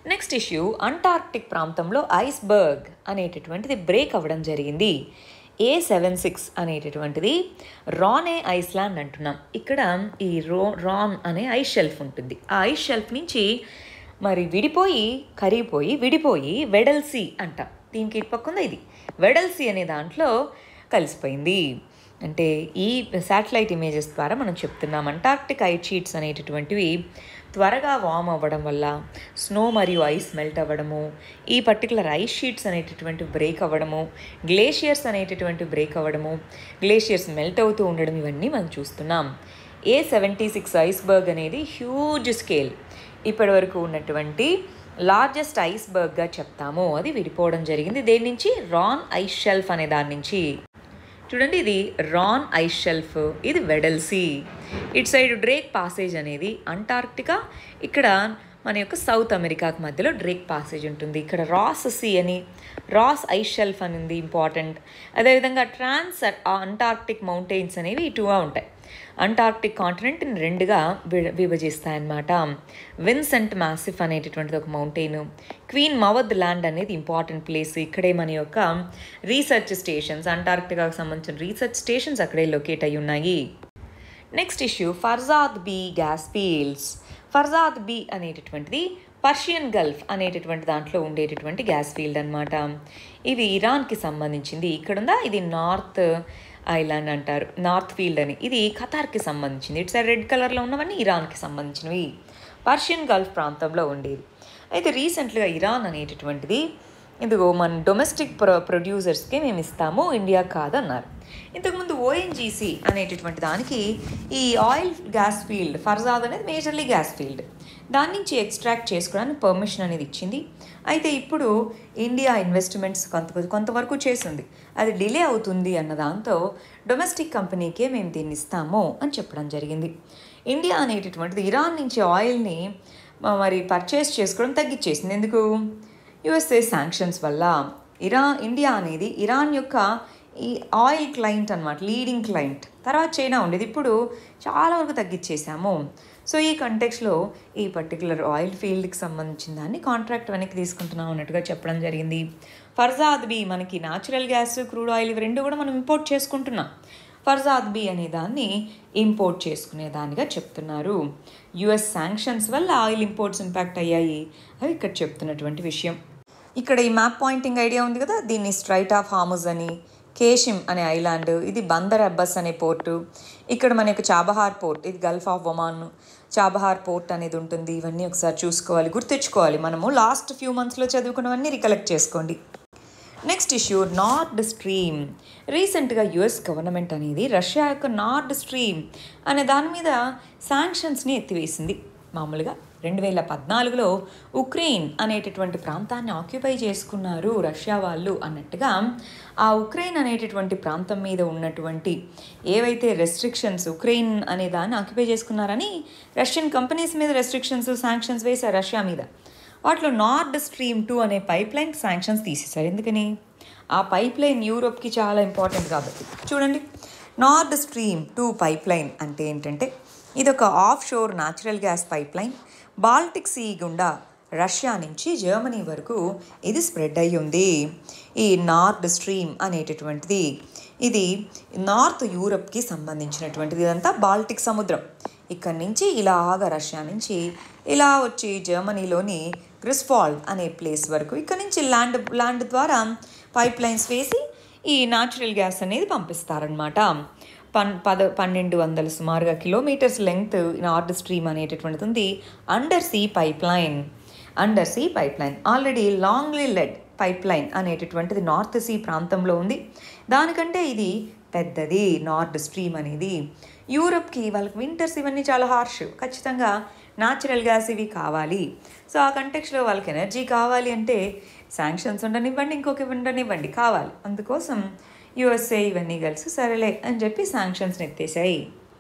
నెక్స్ట్ ఇష్యూ అంటార్క్టిక్ ప్రాంతంలో ఐస్బర్గ్ అనేటటువంటిది బ్రేక్ అవ్వడం జరిగింది ఏ సెవెన్ సిక్స్ అనేటటువంటిది రానే ఐస్లాండ్ అంటున్నాం ఇక్కడ ఈ రో రాన్ అనే ఐస్ షెల్ఫ్ ఉంటుంది ఆ ఐస్ షెల్ఫ్ నుంచి మరి విడిపోయి కరిగిపోయి విడిపోయి వెడల్సీ అంటాం దీనికి ఇటు పక్క ఉంది ఇది వెడల్సీ అనే దాంట్లో కలిసిపోయింది అంటే ఈ శాటిలైట్ ఇమేజెస్ ద్వారా మనం చెప్తున్నాం అంటార్క్టిక్ ఐట్ షీట్స్ అనేటటువంటివి త్వరగా వామ్ అవ్వడం వల్ల స్నో మరియు ఐస్ మెల్ట్ అవ్వడము ఈ పర్టికులర్ ఐస్ షీట్స్ అనేటటువంటి బ్రేక్ అవ్వడము గ్లేషియర్స్ అనేటటువంటి బ్రేక్ అవ్వడము గ్లేషియర్స్ మెల్ట్ అవుతూ ఉండడం ఇవన్నీ మనం చూస్తున్నాం ఏ సెవెంటీ సిక్స్ ఐస్బర్గ్ అనేది హ్యూజ్ స్కేల్ ఇప్పటి వరకు ఉన్నటువంటి లార్జెస్ట్ ఐస్బర్గ్గా చెప్తాము అది విడిపోవడం జరిగింది దేని నుంచి రాన్ ఐస్ షెల్ఫ్ అనే దాని నుంచి చూడండి ఇది రాన్ ఐస్ షెల్ఫ్ ఇది వెడల్సీ ఇటు సైడ్ డ్రేక్ పాసేజ్ అనేది అంటార్క్టికా ఇక్కడ మన యొక్క సౌత్ అమెరికాకి మధ్యలో డ్రేక్ పాసేజ్ ఉంటుంది ఇక్కడ రాస్ సీ అని రాస్ ఐస్ షెల్ఫ్ అని ఉంది ఇంపార్టెంట్ అదేవిధంగా ట్రాన్స్ అంటార్క్టిక్ మౌంటైన్స్ అనేవి ఇటుగా ఉంటాయి అంటార్క్టిక్ కాంటినెంట్ని రెండుగా వి- విభజిస్తాయన్నమాట విన్సెంట్ మాసిఫ్ అనేటటువంటిది ఒక మౌంటైన్ క్వీన్ మవద్ ల్యాండ్ అనేది ఇంపార్టెంట్ ప్లేస్ ఇక్కడే మన యొక్క రీసెర్చ్ స్టేషన్స్ అంటార్క్టికాకు సంబంధించిన రీసెర్చ్ స్టేషన్స్ అక్కడే లొకేట్ అయి ఉన్నాయి next issue Farzad B gas fields Farzad B అనేటటువంటిది పర్షియన్ గల్ఫ్ అనేటటువంటి దాంట్లో ఉండేటటువంటి గ్యాస్ ఫీల్డ్ అనమాట ఇది ఇరాన్కి సంబంధించింది ఇక్కడ ఉందా ఇది నార్త్ ఐలాండ్ అంటారు నార్త్ ఫీల్డ్ అని ఇది ఖతార్కి సంబంధించింది ఇటు సైడ్ రెడ్ కలర్లో ఉన్నవన్నీ ఇరాన్కి సంబంధించినవి పర్షియన్ గల్ఫ్ ప్రాంతంలో ఉండేది అయితే రీసెంట్గా ఇరాన్ అనేటటువంటిది ఇదిగో మన డొమెస్టిక్ ప్రొ ప్రొడ్యూసర్స్కే మేము ఇస్తాము ఇండియా కాదన్నారు ఇంతకుముందు ఓఎన్జీసీ అనేటటువంటి దానికి ఈ ఆయిల్ గ్యాస్ ఫీల్డ్ ఫర్జాద్ అనేది మేజర్లీ గ్యాస్ ఫీల్డ్ దాని నుంచి ఎక్స్ట్రాక్ట్ చేసుకోవడానికి పర్మిషన్ అనేది ఇచ్చింది అయితే ఇప్పుడు ఇండియా ఇన్వెస్ట్మెంట్స్ కొంత కొంతవరకు చేసింది అది డిలే అవుతుంది అన్న దాంతో డొమెస్టిక్ కంపెనీకే మేము దీన్ని ఇస్తాము అని చెప్పడం జరిగింది ఇండియా అనేటటువంటిది ఇరాన్ నుంచి ఆయిల్ని మ- మరి పర్చేస్ చేసుకోవడం తగ్గించేసింది ఎందుకు యుఎస్ఏ శాంక్షన్స్ వల్ల ఇరా ఇండియా అనేది ఇరాన్ యొక్క ఈ ఆయిల్ క్లయింట్ అనమాట లీడింగ్ క్లయింట్ తర్వాత చైనా ఉండేది ఇప్పుడు చాలా వరకు తగ్గించేసాము సో ఈ కంటెక్స్లో ఈ పర్టికులర్ ఆయిల్ ఫీల్డ్కి సంబంధించిన దాన్ని కాంట్రాక్ట్ వెనక్కి తీసుకుంటున్నాం అన్నట్టుగా చెప్పడం జరిగింది ఫర్జాద్ బి మనకి న్యాచురల్ గ్యాస్ క్రూడ్ ఆయిల్ ఇవి రెండు కూడా మనం ఇంపోర్ట్ చేసుకుంటున్నాం ఫర్జాద్ బి అనే దాన్ని ఇంపోర్ట్ చేసుకునే దానిగా చెప్తున్నారు యుఎస్ శాంక్షన్స్ వల్ల ఆయిల్ ఇంపోర్ట్స్ ఇంపాక్ట్ అయ్యాయి అవి ఇక్కడ చెప్తున్నటువంటి విషయం ఇక్కడ ఈ మ్యాప్ పాయింటింగ్ ఐడియా ఉంది కదా దీన్ని స్ట్రైట్ ఆఫ్ హాముజ్ అని కేషిమ్ అనే ఐలాండ్ ఇది బందర్ అబ్బస్ అనే పోర్టు ఇక్కడ మన యొక్క చాబహార్ పోర్ట్ ఇది Gulf of Oman Chabahar port అనేది ఉంటుంది ఇవన్నీ ఒకసారి చూసుకోవాలి గుర్తెచ్చుకోవాలి మనము లాస్ట్ ఫ్యూ మంత్స్లో చదువుకున్నవన్నీ రికలెక్ట్ చేసుకోండి నెక్స్ట్ ఇష్యూ నార్డ్ స్ట్రీమ్ రీసెంట్గా యుఎస్ గవర్నమెంట్ అనేది రష్యా యొక్క నార్డ్ స్ట్రీమ్ అనే దాని మీద శాంక్షన్స్ని ఎత్తివేసింది మామూలుగా రెండు వేల పద్నాలుగులో ఉక్రెయిన్ అనేటటువంటి ప్రాంతాన్ని ఆక్యుపై చేసుకున్నారు రష్యా వాళ్ళు అన్నట్టుగా ఆ ఉక్రెయిన్ అనేటటువంటి ప్రాంతం మీద ఉన్నటువంటి ఏవైతే రెస్ట్రిక్షన్స్ ఉక్రెయిన్ అనే దాన్ని ఆక్యుపై చేసుకున్నారని రష్యన్ కంపెనీస్ మీద రెస్ట్రిక్షన్స్ శాంక్షన్స్ వేశారు రష్యా మీద వాటిలో నార్డ్ స్ట్రీమ్ టూ అనే పైప్ లైన్ శాంక్షన్స్ తీసేశారు ఎందుకని ఆ పైప్ లైన్ యూరోప్కి చాలా ఇంపార్టెంట్ కాబట్టి చూడండి Nord Stream two pipeline అంటే ఏంటంటే ఇది ఒక offshore natural gas pipeline Baltic Sea గుండా రష్యా నుంచి జర్మనీ వరకు ఇది స్ప్రెడ్ అయి ఉంది ఈ నార్డ్ స్ట్రీమ్ అనేటటువంటిది ఇది నార్త్ యూరప్కి సంబంధించినటువంటిది ఇదంతా బాల్టిక్ సముద్రం ఇక్కడి నుంచి ఇలాగా రష్యా నుంచి ఇలా వచ్చి జర్మనీలోని గ్రిస్ఫాల్డ్ అనే ప్లేస్ వరకు ఇక్కడ నుంచి ల్యాండ్ ల్యాండ్ ద్వారా పైప్ లైన్స్ వేసి ఈ న్యాచురల్ గ్యాస్ అనేది పంపిస్తారనమాట పన్ పద పన్నెండు వందల సుమారుగా కిలోమీటర్స్ లెంగ్త్ నార్డ్ స్ట్రీమ్ అనేటటువంటిది ఉంది under sea pipeline under sea pipeline already Langeled pipeline అనేటటువంటిది నార్త్ సీ ప్రాంతంలో ఉంది దానికంటే ఇది పెద్దది నార్డ్ స్ట్రీమ్ అనేది యూరప్కి వాళ్ళకి వింటర్స్ ఇవన్నీ చాలా హార్ష్ ఖచ్చితంగా న్యాచురల్ గ్యాస్ ఇవి కావాలి సో ఆ కంటెక్స్లో వాళ్ళకి ఎనర్జీ కావాలి అంటే శాంక్షన్స్ ఉండనివ్వండి ఇంకొక ఉండనివ్వండి కావాలి అందుకోసం యుఎస్ఏ ఇవన్నీ కలిసి సరేలే అని చెప్పి శాంక్షన్స్ని ఎత్తేసాయి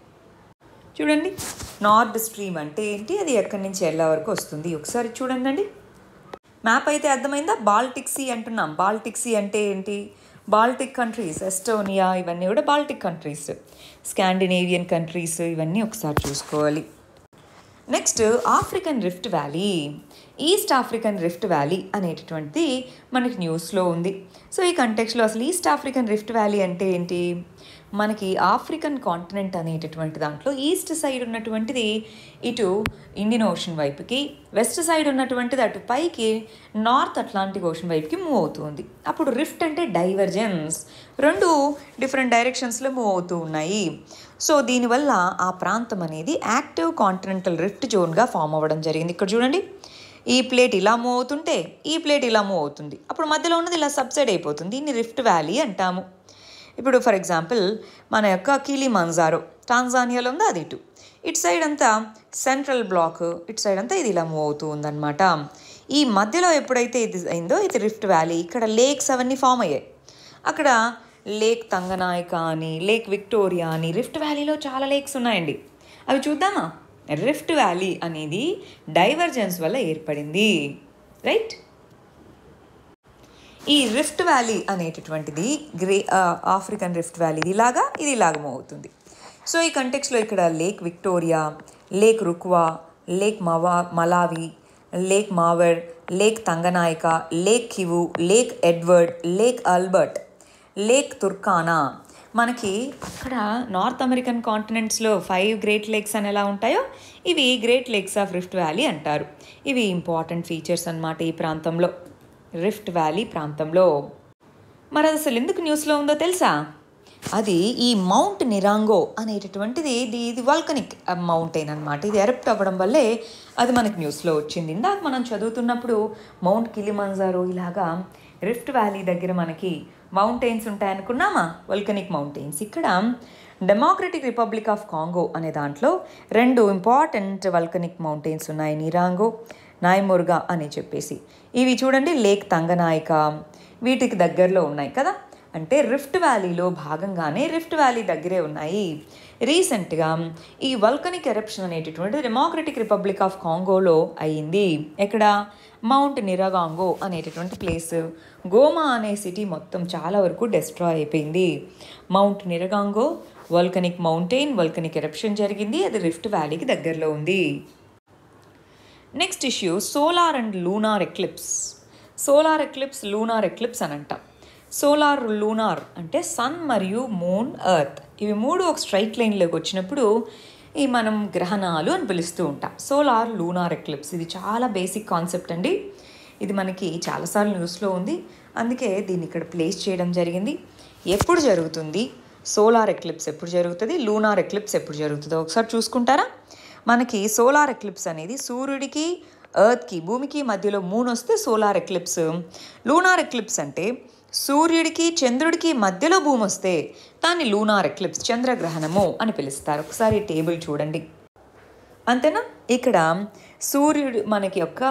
చూడండి నార్త్ స్ట్రీమ్ అంటే ఏంటి అది ఎక్కడి నుంచి ఎలా వరకు వస్తుంది ఒకసారి చూడండి అండి మ్యాప్ అయితే అర్థమైందా బాల్టిక్ సీ అంటున్నాం బాల్టిక్ సీ అంటే ఏంటి బాల్టిక్ కంట్రీస్ ఎస్టోనియా ఇవన్నీ కూడా బాల్టిక్ కంట్రీస్ స్కాండినేవియన్ కంట్రీస్ ఇవన్నీ ఒకసారి చూసుకోవాలి next African Rift Valley East African Rift Valley అనేటటువంటిది మనకి న్యూస్లో ఉంది సో ఈ కంటెక్స్లో అసలు ఈస్ట్ ఆఫ్రికన్ రిఫ్ట్ వ్యాలీ అంటే ఏంటి మనకి ఆఫ్రికన్ కాంటినెంట్ అనేటటువంటి దాంట్లో ఈస్ట్ సైడ్ ఉన్నటువంటిది ఇటు ఇండియన్ ఓషన్ వైపుకి వెస్ట్ సైడ్ ఉన్నటువంటిది అటు పైకి నార్త్ అట్లాంటిక్ ఓషన్ వైపుకి మూవ్ అవుతుంది అప్పుడు రిఫ్ట్ అంటే డైవర్జెన్స్ రెండు డిఫరెంట్ డైరెక్షన్స్లో మూవ్ అవుతూ ఉన్నాయి సో దీనివల్ల ఆ ప్రాంతం అనేది యాక్టివ్ కాంటినెంటల్ రిఫ్ట్ జోన్గా ఫామ్ అవ్వడం జరిగింది ఇక్కడ చూడండి ఈ ప్లేట్ ఇలా మూవ్ అవుతుంటే ఈ ప్లేట్ ఇలా మూవ్ అవుతుంది అప్పుడు మధ్యలో ఉన్నది ఇలా సబ్సైడ్ అయిపోతుంది దీన్ని రిఫ్ట్ వ్యాలీ అంటాము ఇప్పుడు ఫర్ ఎగ్జాంపుల్ మన యొక్క కీలి మంజారో టాంజానియాలో ఉందో అది ఇటు ఇటు సైడ్ అంతా సెంట్రల్ బ్లాక్ ఇటు సైడ్ అంతా ఇది ఇలా మూవ్ అవుతూ ఉందన్నమాట ఈ మధ్యలో ఎప్పుడైతే ఇది అయిందో ఇది రిఫ్ట్ వ్యాలీ ఇక్కడ లేక్స్ అవన్నీ ఫామ్ అయ్యాయి అక్కడ లేక్ తంగనాయక అని లేక్ విక్టోరియా అని రిఫ్ట్ వ్యాలీలో చాలా లేక్స్ ఉన్నాయండి అవి చూద్దామా రిఫ్ట్ వ్యాలీ అనేది డైవర్జెన్స్ వల్ల ఏర్పడింది రైట్ ఈ రిఫ్ట్ వ్యాలీ అనేటటువంటిది గ్రే ఆఫ్రికన్ రిఫ్ట్ వ్యాలీ ఇది ఇలాగా ఇది ఇలాగ మూవ్ అవుతుంది సో ఈ కంటెక్స్లో ఇక్కడ lake Victoria lake Rukwa lake మవా మలావి లేక్ మావర్ lake Tanganyika lake Kivu lake Edward lake Albert lake Turkana మనకి అక్కడ నార్త్ అమెరికన్ కాంటినెంట్స్లో ఫైవ్ గ్రేట్ లేక్స్ అని ఎలా ఉంటాయో ఇవి great lakes of rift valley అంటారు ఇవి ఇంపార్టెంట్ ఫీచర్స్ అన్నమాట ఈ ప్రాంతంలో రిఫ్ట్ వ్యాలీ ప్రాంతంలో మరి అది అసలు ఎందుకు న్యూస్లో ఉందో తెలుసా అది ఈ మౌంట్ నిరాంగో అనేటటువంటిది ఇది ఇది వాల్కనిక్ మౌంటైన్ అనమాట ఇది ఎరప్ట్ అవ్వడం వల్లే అది మనకి న్యూస్లో వచ్చింది ఇందాక మనం చదువుతున్నప్పుడు మౌంట్ కిలిమంజారో ఇలాగా రిఫ్ట్ వ్యాలీ దగ్గర మనకి మౌంటైన్స్ ఉంటాయనుకున్నామా వల్కనిక్ మౌంటైన్స్ ఇక్కడ డెమోక్రటిక్ రిపబ్లిక్ ఆఫ్ కాంగో అనే దాంట్లో రెండు ఇంపార్టెంట్ వల్కనిక్ మౌంటైన్స్ ఉన్నాయి నిరాంగో నాయముర్గా అని చెప్పేసి ఇవి చూడండి లేక్ తంగనాయక వీటికి దగ్గరలో ఉన్నాయి కదా అంటే రిఫ్ట్ వ్యాలీలో భాగంగానే రిఫ్ట్ వ్యాలీ దగ్గరే ఉన్నాయి రీసెంట్గా ఈ వల్కనిక్ ఎరప్షన్ అనేటటువంటి డెమోక్రటిక్ రిపబ్లిక్ ఆఫ్ కాంగోలో అయ్యింది ఎక్కడ మౌంట్ నిరాగాంగో అనేటటువంటి ప్లేస్ గోమా అనే సిటీ మొత్తం చాలా వరకు డెస్ట్రాయ్ అయిపోయింది Mount Nyiragongo volcanic mountain volcanic eruption జరిగింది అది రిఫ్ట్ వ్యాలీకి దగ్గరలో ఉంది next issue solar and lunar eclipse solar eclipse lunar eclipse అని అంటాం సోలార్ లూనార్ అంటే సన్ మరియు మూన్ ఎర్త్ ఇవి మూడు ఒక స్ట్రైట్ లైన్లోకి వచ్చినప్పుడు ఈ మనం గ్రహణాలు అని పిలుస్తూ ఉంటాం సోలార్ లూనార్ ఎక్లిప్స్ ఇది చాలా బేసిక్ కాన్సెప్ట్ అండి ఇది మనకి చాలాసార్లు న్యూస్లో ఉంది అందుకే దీన్ని ఇక్కడ ప్లేస్ చేయడం జరిగింది ఎప్పుడు జరుగుతుంది సోలార్ ఎక్లిప్స్ ఎప్పుడు జరుగుతుంది లూనార్ ఎక్లిప్స్ ఎప్పుడు జరుగుతుందో ఒకసారి చూసుకుంటారా మనకి సోలార్ ఎక్లిప్స్ అనేది సూర్యుడికి ఎర్త్కి భూమికి మధ్యలో మూన్ వస్తే సోలార్ ఎక్లిప్స్ లూనార్ ఎక్లిప్స్ అంటే సూర్యుడికి చంద్రుడికి మధ్యలో భూమి వస్తే దాన్ని లూనార్ ఎక్లిప్స్ చంద్రగ్రహణము అని పిలుస్తారు ఒకసారి ఈ టేబుల్ చూడండి అంతేనా ఇక్కడ సూర్యుడు మనకి యొక్క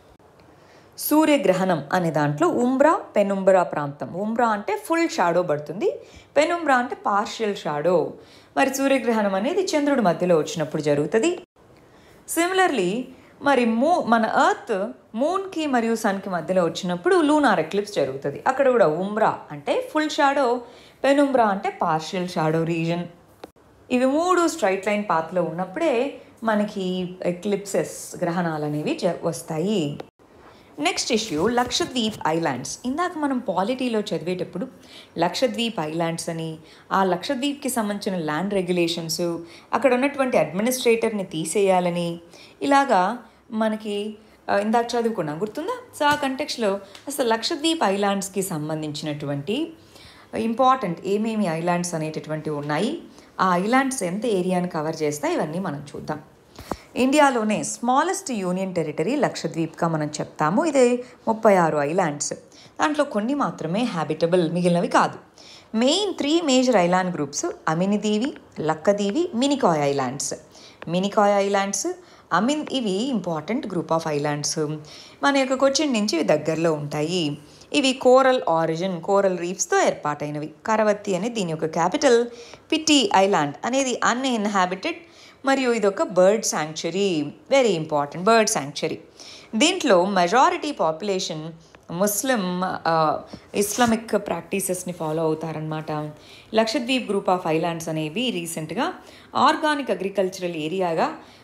సూర్యగ్రహణం అనే దాంట్లో ఉమ్బ్రా పెనుంబ్రా ప్రాంతం ఉమ్బ్రా అంటే ఫుల్ షాడో పడుతుంది పెనుంబ్రా అంటే పార్షియల్ షాడో మరి సూర్యగ్రహణం అనేది చంద్రుడి మధ్యలో వచ్చినప్పుడు జరుగుతుంది సిమిలర్లీ మరి మూ మన ఎర్త్ మూన్కి మరియు సన్కి మధ్యలో వచ్చినప్పుడు లూనార్ ఎక్లిప్స్ జరుగుతుంది అక్కడ కూడా ఉమ్రా అంటే ఫుల్ షాడో పెనుంబ్రా అంటే పార్షియల్ షాడో రీజన్ ఇవి మూడు స్ట్రైట్ లైన్ పాత్లో ఉన్నప్పుడే మనకి ఎక్లిప్సెస్ గ్రహణాలు అనేవి జ వస్తాయి నెక్స్ట్ ఇష్యూ లక్షద్వీప్ ఐలాండ్స్ ఇందాక మనం పాలిటీలో చదివేటప్పుడు లక్షద్వీప్ ఐలాండ్స్ అని ఆ లక్షద్వీప్కి సంబంధించిన ల్యాండ్ రెగ్యులేషన్స్ అక్కడ ఉన్నటువంటి అడ్మినిస్ట్రేటర్ని తీసేయాలని ఇలాగా మనకి ఆ, ఇందాక చదువుకున్నాం గుర్తుందా సో ఆ కంటెక్స్లో అసలు లక్షద్వీప్ ఐలాండ్స్కి సంబంధించినటువంటి ఇంపార్టెంట్ ఏమేమి ఐలాండ్స్ అనేటటువంటివి ఉన్నాయి ఆ ఐలాండ్స్ ఎంత ఏరియాని కవర్ చేస్తాయి ఇవన్నీ మనం చూద్దాం ఇండియాలోనే స్మాలెస్ట్ యూనియన్ టెరిటరీ లక్షద్వీప్గా మనం చెప్తాము ఇది ముప్పై ఆరు ఐలాండ్స్ దాంట్లో కొన్ని మాత్రమే హ్యాబిటబుల్ మిగిలినవి కాదు main three major island groups Amindivi Laccadive Minicoy islands Minicoy islands Amini ఇవి ఇంపార్టెంట్ గ్రూప్ ఆఫ్ ఐలాండ్స్ మన యొక్క కొచ్చిన్ నుంచి ఇవి దగ్గరలో ఉంటాయి ఇవి కోరల్ ఆరిజిన్ కోరల్ రీఫ్స్తో ఏర్పాటైనవి కరవత్తి అనేది దీని యొక్క క్యాపిటల్ పిట్టి ఐలాండ్ అనేది అన్ఇన్హాబిటెడ్ మరియు ఇది ఒక bird sanctuary very important bird sanctuary దీంట్లో మెజారిటీ పాపులేషన్ ముస్లిం ఆ, ఇస్లామిక్ ప్రాక్టీసెస్ని ఫాలో అవుతారనమాట లక్షద్వీప్ గ్రూప్ ఆఫ్ ఐలాండ్స్ అనేవి రీసెంట్గా ఆర్గానిక్ అగ్రికల్చరల్ ఏరియాగా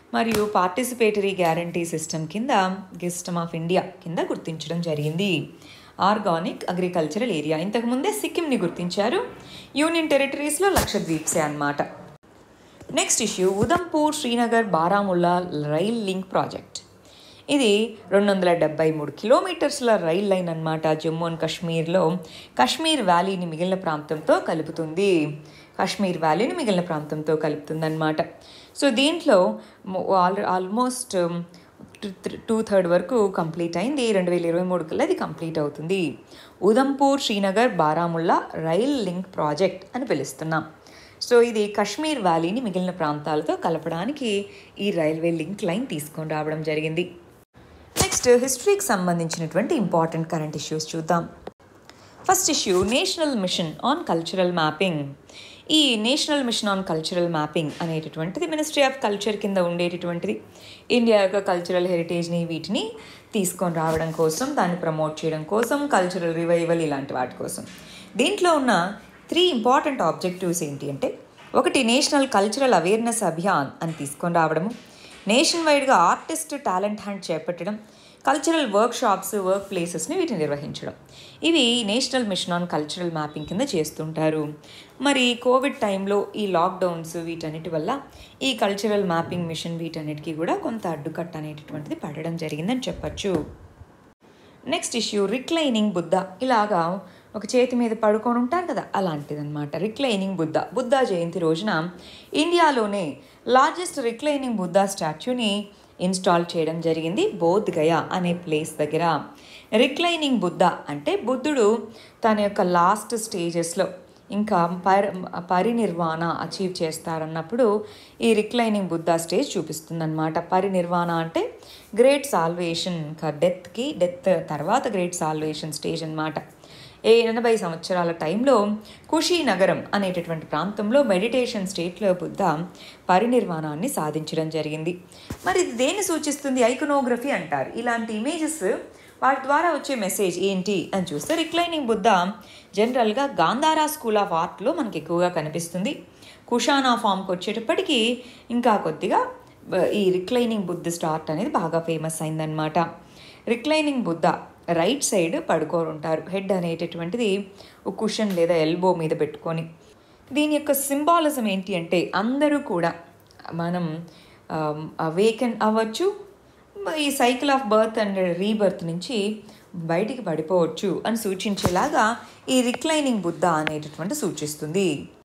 మరియు పార్టిసిపేటరీ గ్యారంటీ సిస్టమ్ కింద గిస్టమ్ ఆఫ్ ఇండియా కింద గుర్తించడం జరిగింది ఆర్గానిక్ అగ్రికల్చరల్ ఏరియా ఇంతకుముందే సిక్కింని గుర్తించారు యూనియన్ టెరిటరీస్లో లక్షద్వీప్సే అన్నమాట next issue Udhampur Srinagar Baramulla rail link project ఇది రెండు వందల డెబ్బై మూడు కిలోమీటర్స్ల రైల్ లైన్ అన్నమాట జమ్మూ అండ్ కాశ్మీర్లో కాశ్మీర్ వ్యాలీని మిగిలిన ప్రాంతంతో కలుపుతుంది కాశ్మీర్ వ్యాలీని మిగిలిన ప్రాంతంతో కలుపుతుంది అనమాట సో దీంట్లో ఆల్ ఆల్మోస్ట్ టూ థర్డ్ వరకు కంప్లీట్ అయింది రెండు వేల ఇరవై మూడు కల్లా ఇది కంప్లీట్ అవుతుంది Udhampur Srinagar Baramulla rail link project అని పిలుస్తున్నాం సో ఇది కశ్మీర్ వ్యాలీని మిగిలిన ప్రాంతాలతో కలపడానికి ఈ రైల్వే లింక్ లైన్ తీసుకొని రావడం జరిగింది నెక్స్ట్ హిస్టరీకి సంబంధించినటువంటి ఇంపార్టెంట్ కరెంట్ ఇష్యూస్ చూద్దాం first issue National Mission on Cultural Mapping ఈ National Mission on Cultural Mapping అనేటటువంటిది మినిస్ట్రీ ఆఫ్ కల్చర్ కింద ఉండేటటువంటిది ఇండియా యొక్క కల్చరల్ హెరిటేజ్ని వీటిని తీసుకొని రావడం కోసం దాన్ని ప్రమోట్ చేయడం కోసం కల్చరల్ రివైవల్ ఇలాంటి వాటి కోసం దీంట్లో ఉన్న త్రీ ఇంపార్టెంట్ ఆబ్జెక్టివ్స్ ఏంటి అంటే ఒకటి నేషనల్ కల్చరల్ అవేర్నెస్ అభియాన్ అని తీసుకొని రావడము నేషన్ వైడ్గా ఆర్టిస్ట్ టాలెంట్ హంట్ చేపట్టడం కల్చరల్ వర్క్ షాప్స్ వర్క్ ప్లేసెస్ని వీటిని నిర్వహించడం ఇవి National Mission on Cultural Mapping కింద చేస్తుంటారు మరి కోవిడ్ టైంలో ఈ లాక్డౌన్స్ వీటన్నిటి వల్ల ఈ కల్చరల్ మ్యాపింగ్ మిషన్ వీటన్నిటికీ కూడా కొంత అడ్డుకట్ట అనేటటువంటిది పడడం జరిగిందని చెప్పచ్చు నెక్స్ట్ ఇష్యూ రిక్లైనింగ్ బుద్ధ ఇలాగా ఒక చేతి మీద పడుకొని ఉంటారు కదా అలాంటిదన్నమాట రిక్లైనింగ్ బుద్ధ బుద్ధ జయంతి రోజున ఇండియాలోనే లార్జెస్ట్ రిక్లైనింగ్ బుద్ధ స్టాచ్యూని ఇన్స్టాల్ చేయడం జరిగింది బోధ్ గయా అనే ప్లేస్ దగ్గర రిక్లైనింగ్ బుద్ధ అంటే బుద్ధుడు తన యొక్క లాస్ట్ స్టేజెస్లో ఇంకా పర్ పరినిర్వాణ అచీవ్ చేస్తారన్నప్పుడు ఈ రిక్లైనింగ్ బుద్ధ స్టేజ్ చూపిస్తుందన్నమాట పరినిర్వాణ అంటే గ్రేట్ సాల్వేషన్ ఇంకా డెత్కి డెత్ తర్వాత గ్రేట్ సాల్వేషన్ స్టేజ్ అన్నమాట ఏ ఎనభై సంవత్సరాల టైంలో కుషీనగరం అనేటటువంటి ప్రాంతంలో మెడిటేషన్ స్టేట్లో బుద్ధ పరినిర్వాణాన్ని సాధించడం జరిగింది మరి ఇది దేన్ని సూచిస్తుంది ఐకనోగ్రఫీ అంటారు ఇలాంటి ఇమేజెస్ వాటి ద్వారా వచ్చే మెసేజ్ ఏంటి అని చూస్తే రిక్లైనింగ్ బుద్ధ జనరల్గా గాంధారా స్కూల్ ఆఫ్ ఆర్ట్లో మనకి ఎక్కువగా కనిపిస్తుంది కుషానా ఫామ్కి వచ్చేటప్పటికి ఇంకా కొద్దిగా ఈ రిక్లైనింగ్ బుద్ధిస్ట్ ఆర్ట్ అనేది బాగా ఫేమస్ అయిందనమాట రిక్లైనింగ్ బుద్ధ రైట్ సైడ్ పడుకొని ఉంటారు హెడ్ అనేటటువంటిది ఒక కుషన్ లేదా ఎల్బో మీద పెట్టుకొని దీని యొక్క సింబాలిజం ఏంటి అంటే అందరూ కూడా మనం వేకెన్ అవ్వచ్చు ఈ cycle of birth and rebirth నుంచి బయటికి పడిపోవచ్చు అని సూచించేలాగా ఈ రిక్లైనింగ్ బుద్ధ అనేటటువంటి సూచిస్తుంది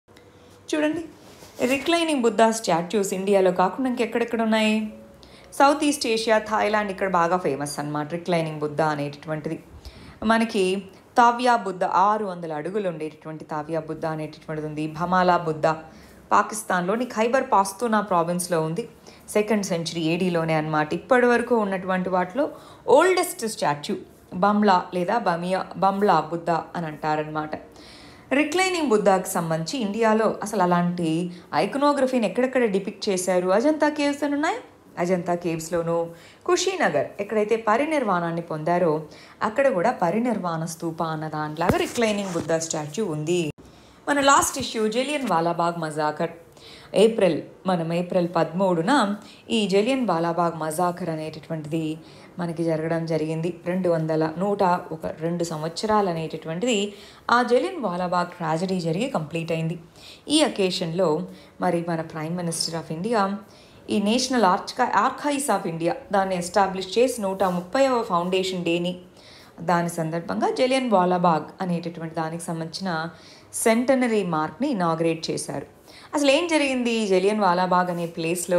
చూడండి రిక్లైనింగ్ బుద్ధ స్టాచ్యూస్ ఇండియాలో కాకుండా ఇంకెక్కడెక్కడ ఉన్నాయి సౌత్ ఈస్ట్ ఏషియా థాయిలాండ్ ఇక్కడ బాగా ఫేమస్ అనమాట రిక్లైనింగ్ బుద్ధ అనేటటువంటిది మనకి తావ్యా బుద్ధ ఆరు వందల అడుగులు ఉండేటటువంటి తావ్యా బుద్ధ అనేటటువంటిది ఉంది భమాలా బుద్ధ పాకిస్తాన్లోని ఖైబర్ పాస్తూనా ప్రావిన్స్లో ఉంది సెకండ్ సెంచరీ ఏడీలోనే అనమాట ఇప్పటి వరకు ఉన్నటువంటి వాటిలో ఓల్డెస్ట్ స్టాచ్యూ బంబ్లా లేదా బమియా బంబ్లా బుద్ధ అని అంటారనమాట రిక్లైనింగ్ బుద్ధాకి సంబంధించి ఇండియాలో అసలు అలాంటి ఐకనోగ్రఫీని ఎక్కడెక్కడ డిపిక్ట్ చేశారు అజంతా కేవ్స్ అని ఉన్నాయి అజంతా కేవ్స్లోను కుషీనగర్ ఎక్కడైతే పరినిర్వాణాన్ని పొందారో అక్కడ కూడా పరినిర్వాణ స్తూప అన్న దాంట్లాగా రిక్లైనింగ్ బుద్ధ స్టాచ్యూ ఉంది మన last issue Jallian Walabagh massacre April మనం ఏప్రిల్ పదమూడున ఈ జలియన్ వాలాబాగ్ మజాకర్ అనేటటువంటిది మనకి జరగడం జరిగింది రెండు వందల నూట ఒక రెండు సంవత్సరాలు అనేటటువంటిది ఆ జలియన్ వాలాబాగ్ ట్రాజడీ జరిగి కంప్లీట్ అయింది ఈ అకేషన్లో మరి మన ప్రైమ్ మినిస్టర్ ఆఫ్ ఇండియా ఈ national arch archives of India దాన్ని ఎస్టాబ్లిష్ చేసి నూట ముప్పైవ ఫౌండేషన్ డేని దాని సందర్భంగా జలియన్ వాలాబాగ్ అనేటటువంటి దానికి సంబంధించిన సెంటనరీ మార్క్ని ఇనాగ్రేట్ చేశారు అసలు ఏం జరిగింది జలియన్ వాలాబాగ్ అనే ప్లేస్లో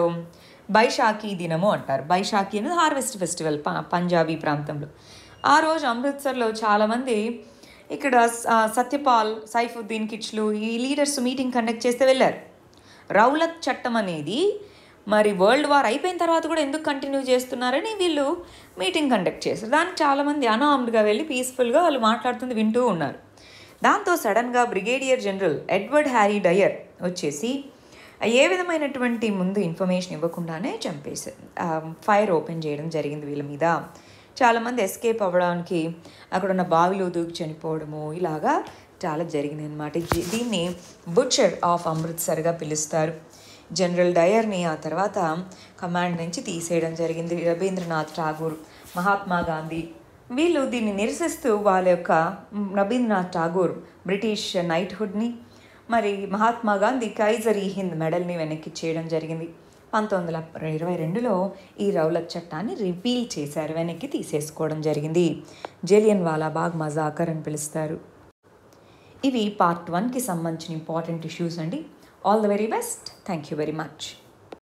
బైశాఖీ దినము అంటారు బైశాఖీ అనేది హార్వెస్ట్ ఫెస్టివల్ ప పంజాబీ ప్రాంతంలో ఆ రోజు అమృత్సర్లో చాలామంది ఇక్కడ సత్యపాల్ సైఫుద్దీన్ కిచ్లు ఈ లీడర్స్ మీటింగ్ కండక్ట్ చేస్తే వెళ్ళారు రౌలత్ చట్టం అనేది మరి వరల్డ్ వార్ అయిపోయిన తర్వాత కూడా ఎందుకు కంటిన్యూ చేస్తున్నారని వీళ్ళు మీటింగ్ కండక్ట్ చేశారు దానికి చాలామంది అనార్మ్డ్గా వెళ్ళి పీస్ఫుల్గా వాళ్ళు మాట్లాడుతుంది వింటూ ఉన్నారు దాంతో సడన్గా Brigadier General Edward Harry Dyer వచ్చేసి ఏ విధమైనటువంటి ముందు ఇన్ఫర్మేషన్ ఇవ్వకుండానే చంపేశారు ఫైర్ ఓపెన్ చేయడం జరిగింది వీళ్ళ మీద చాలామంది ఎస్కేప్ అవ్వడానికి అక్కడ ఉన్న బావిలో దూకి చనిపోవడము ఇలాగా చాలా జరిగింది అనమాట దీన్ని బుచ్చర్ ఆఫ్ అమృత్సర్గా పిలుస్తారు జనరల్ డయర్ని ఆ తర్వాత కమాండ్ నుంచి తీసేయడం జరిగింది రవీంద్రనాథ్ ఠాగూర్ మహాత్మా గాంధీ వీళ్ళు దీన్ని నిరసిస్తూ వాళ్ళ యొక్క రవీంద్రనాథ్ ఠాగూర్ బ్రిటిష్ నైట్హుడ్ని మరి మహాత్మా గాంధీ కైజర్ ఈ హింద్ మెడల్ని వెనక్కి చేయడం జరిగింది పంతొమ్మిది వందల ఇరవై రెండులో ఈ రౌలత్ చట్టాన్ని రిపీల్ చేశారు వెనక్కి తీసేసుకోవడం జరిగింది జలియన్ వాలాబాగ్ మజాకర్ అని పిలుస్తారు ఇవి పార్ట్ వన్కి సంబంధించిన ఇంపార్టెంట్ ఇష్యూస్ అండి all the very best thank you very much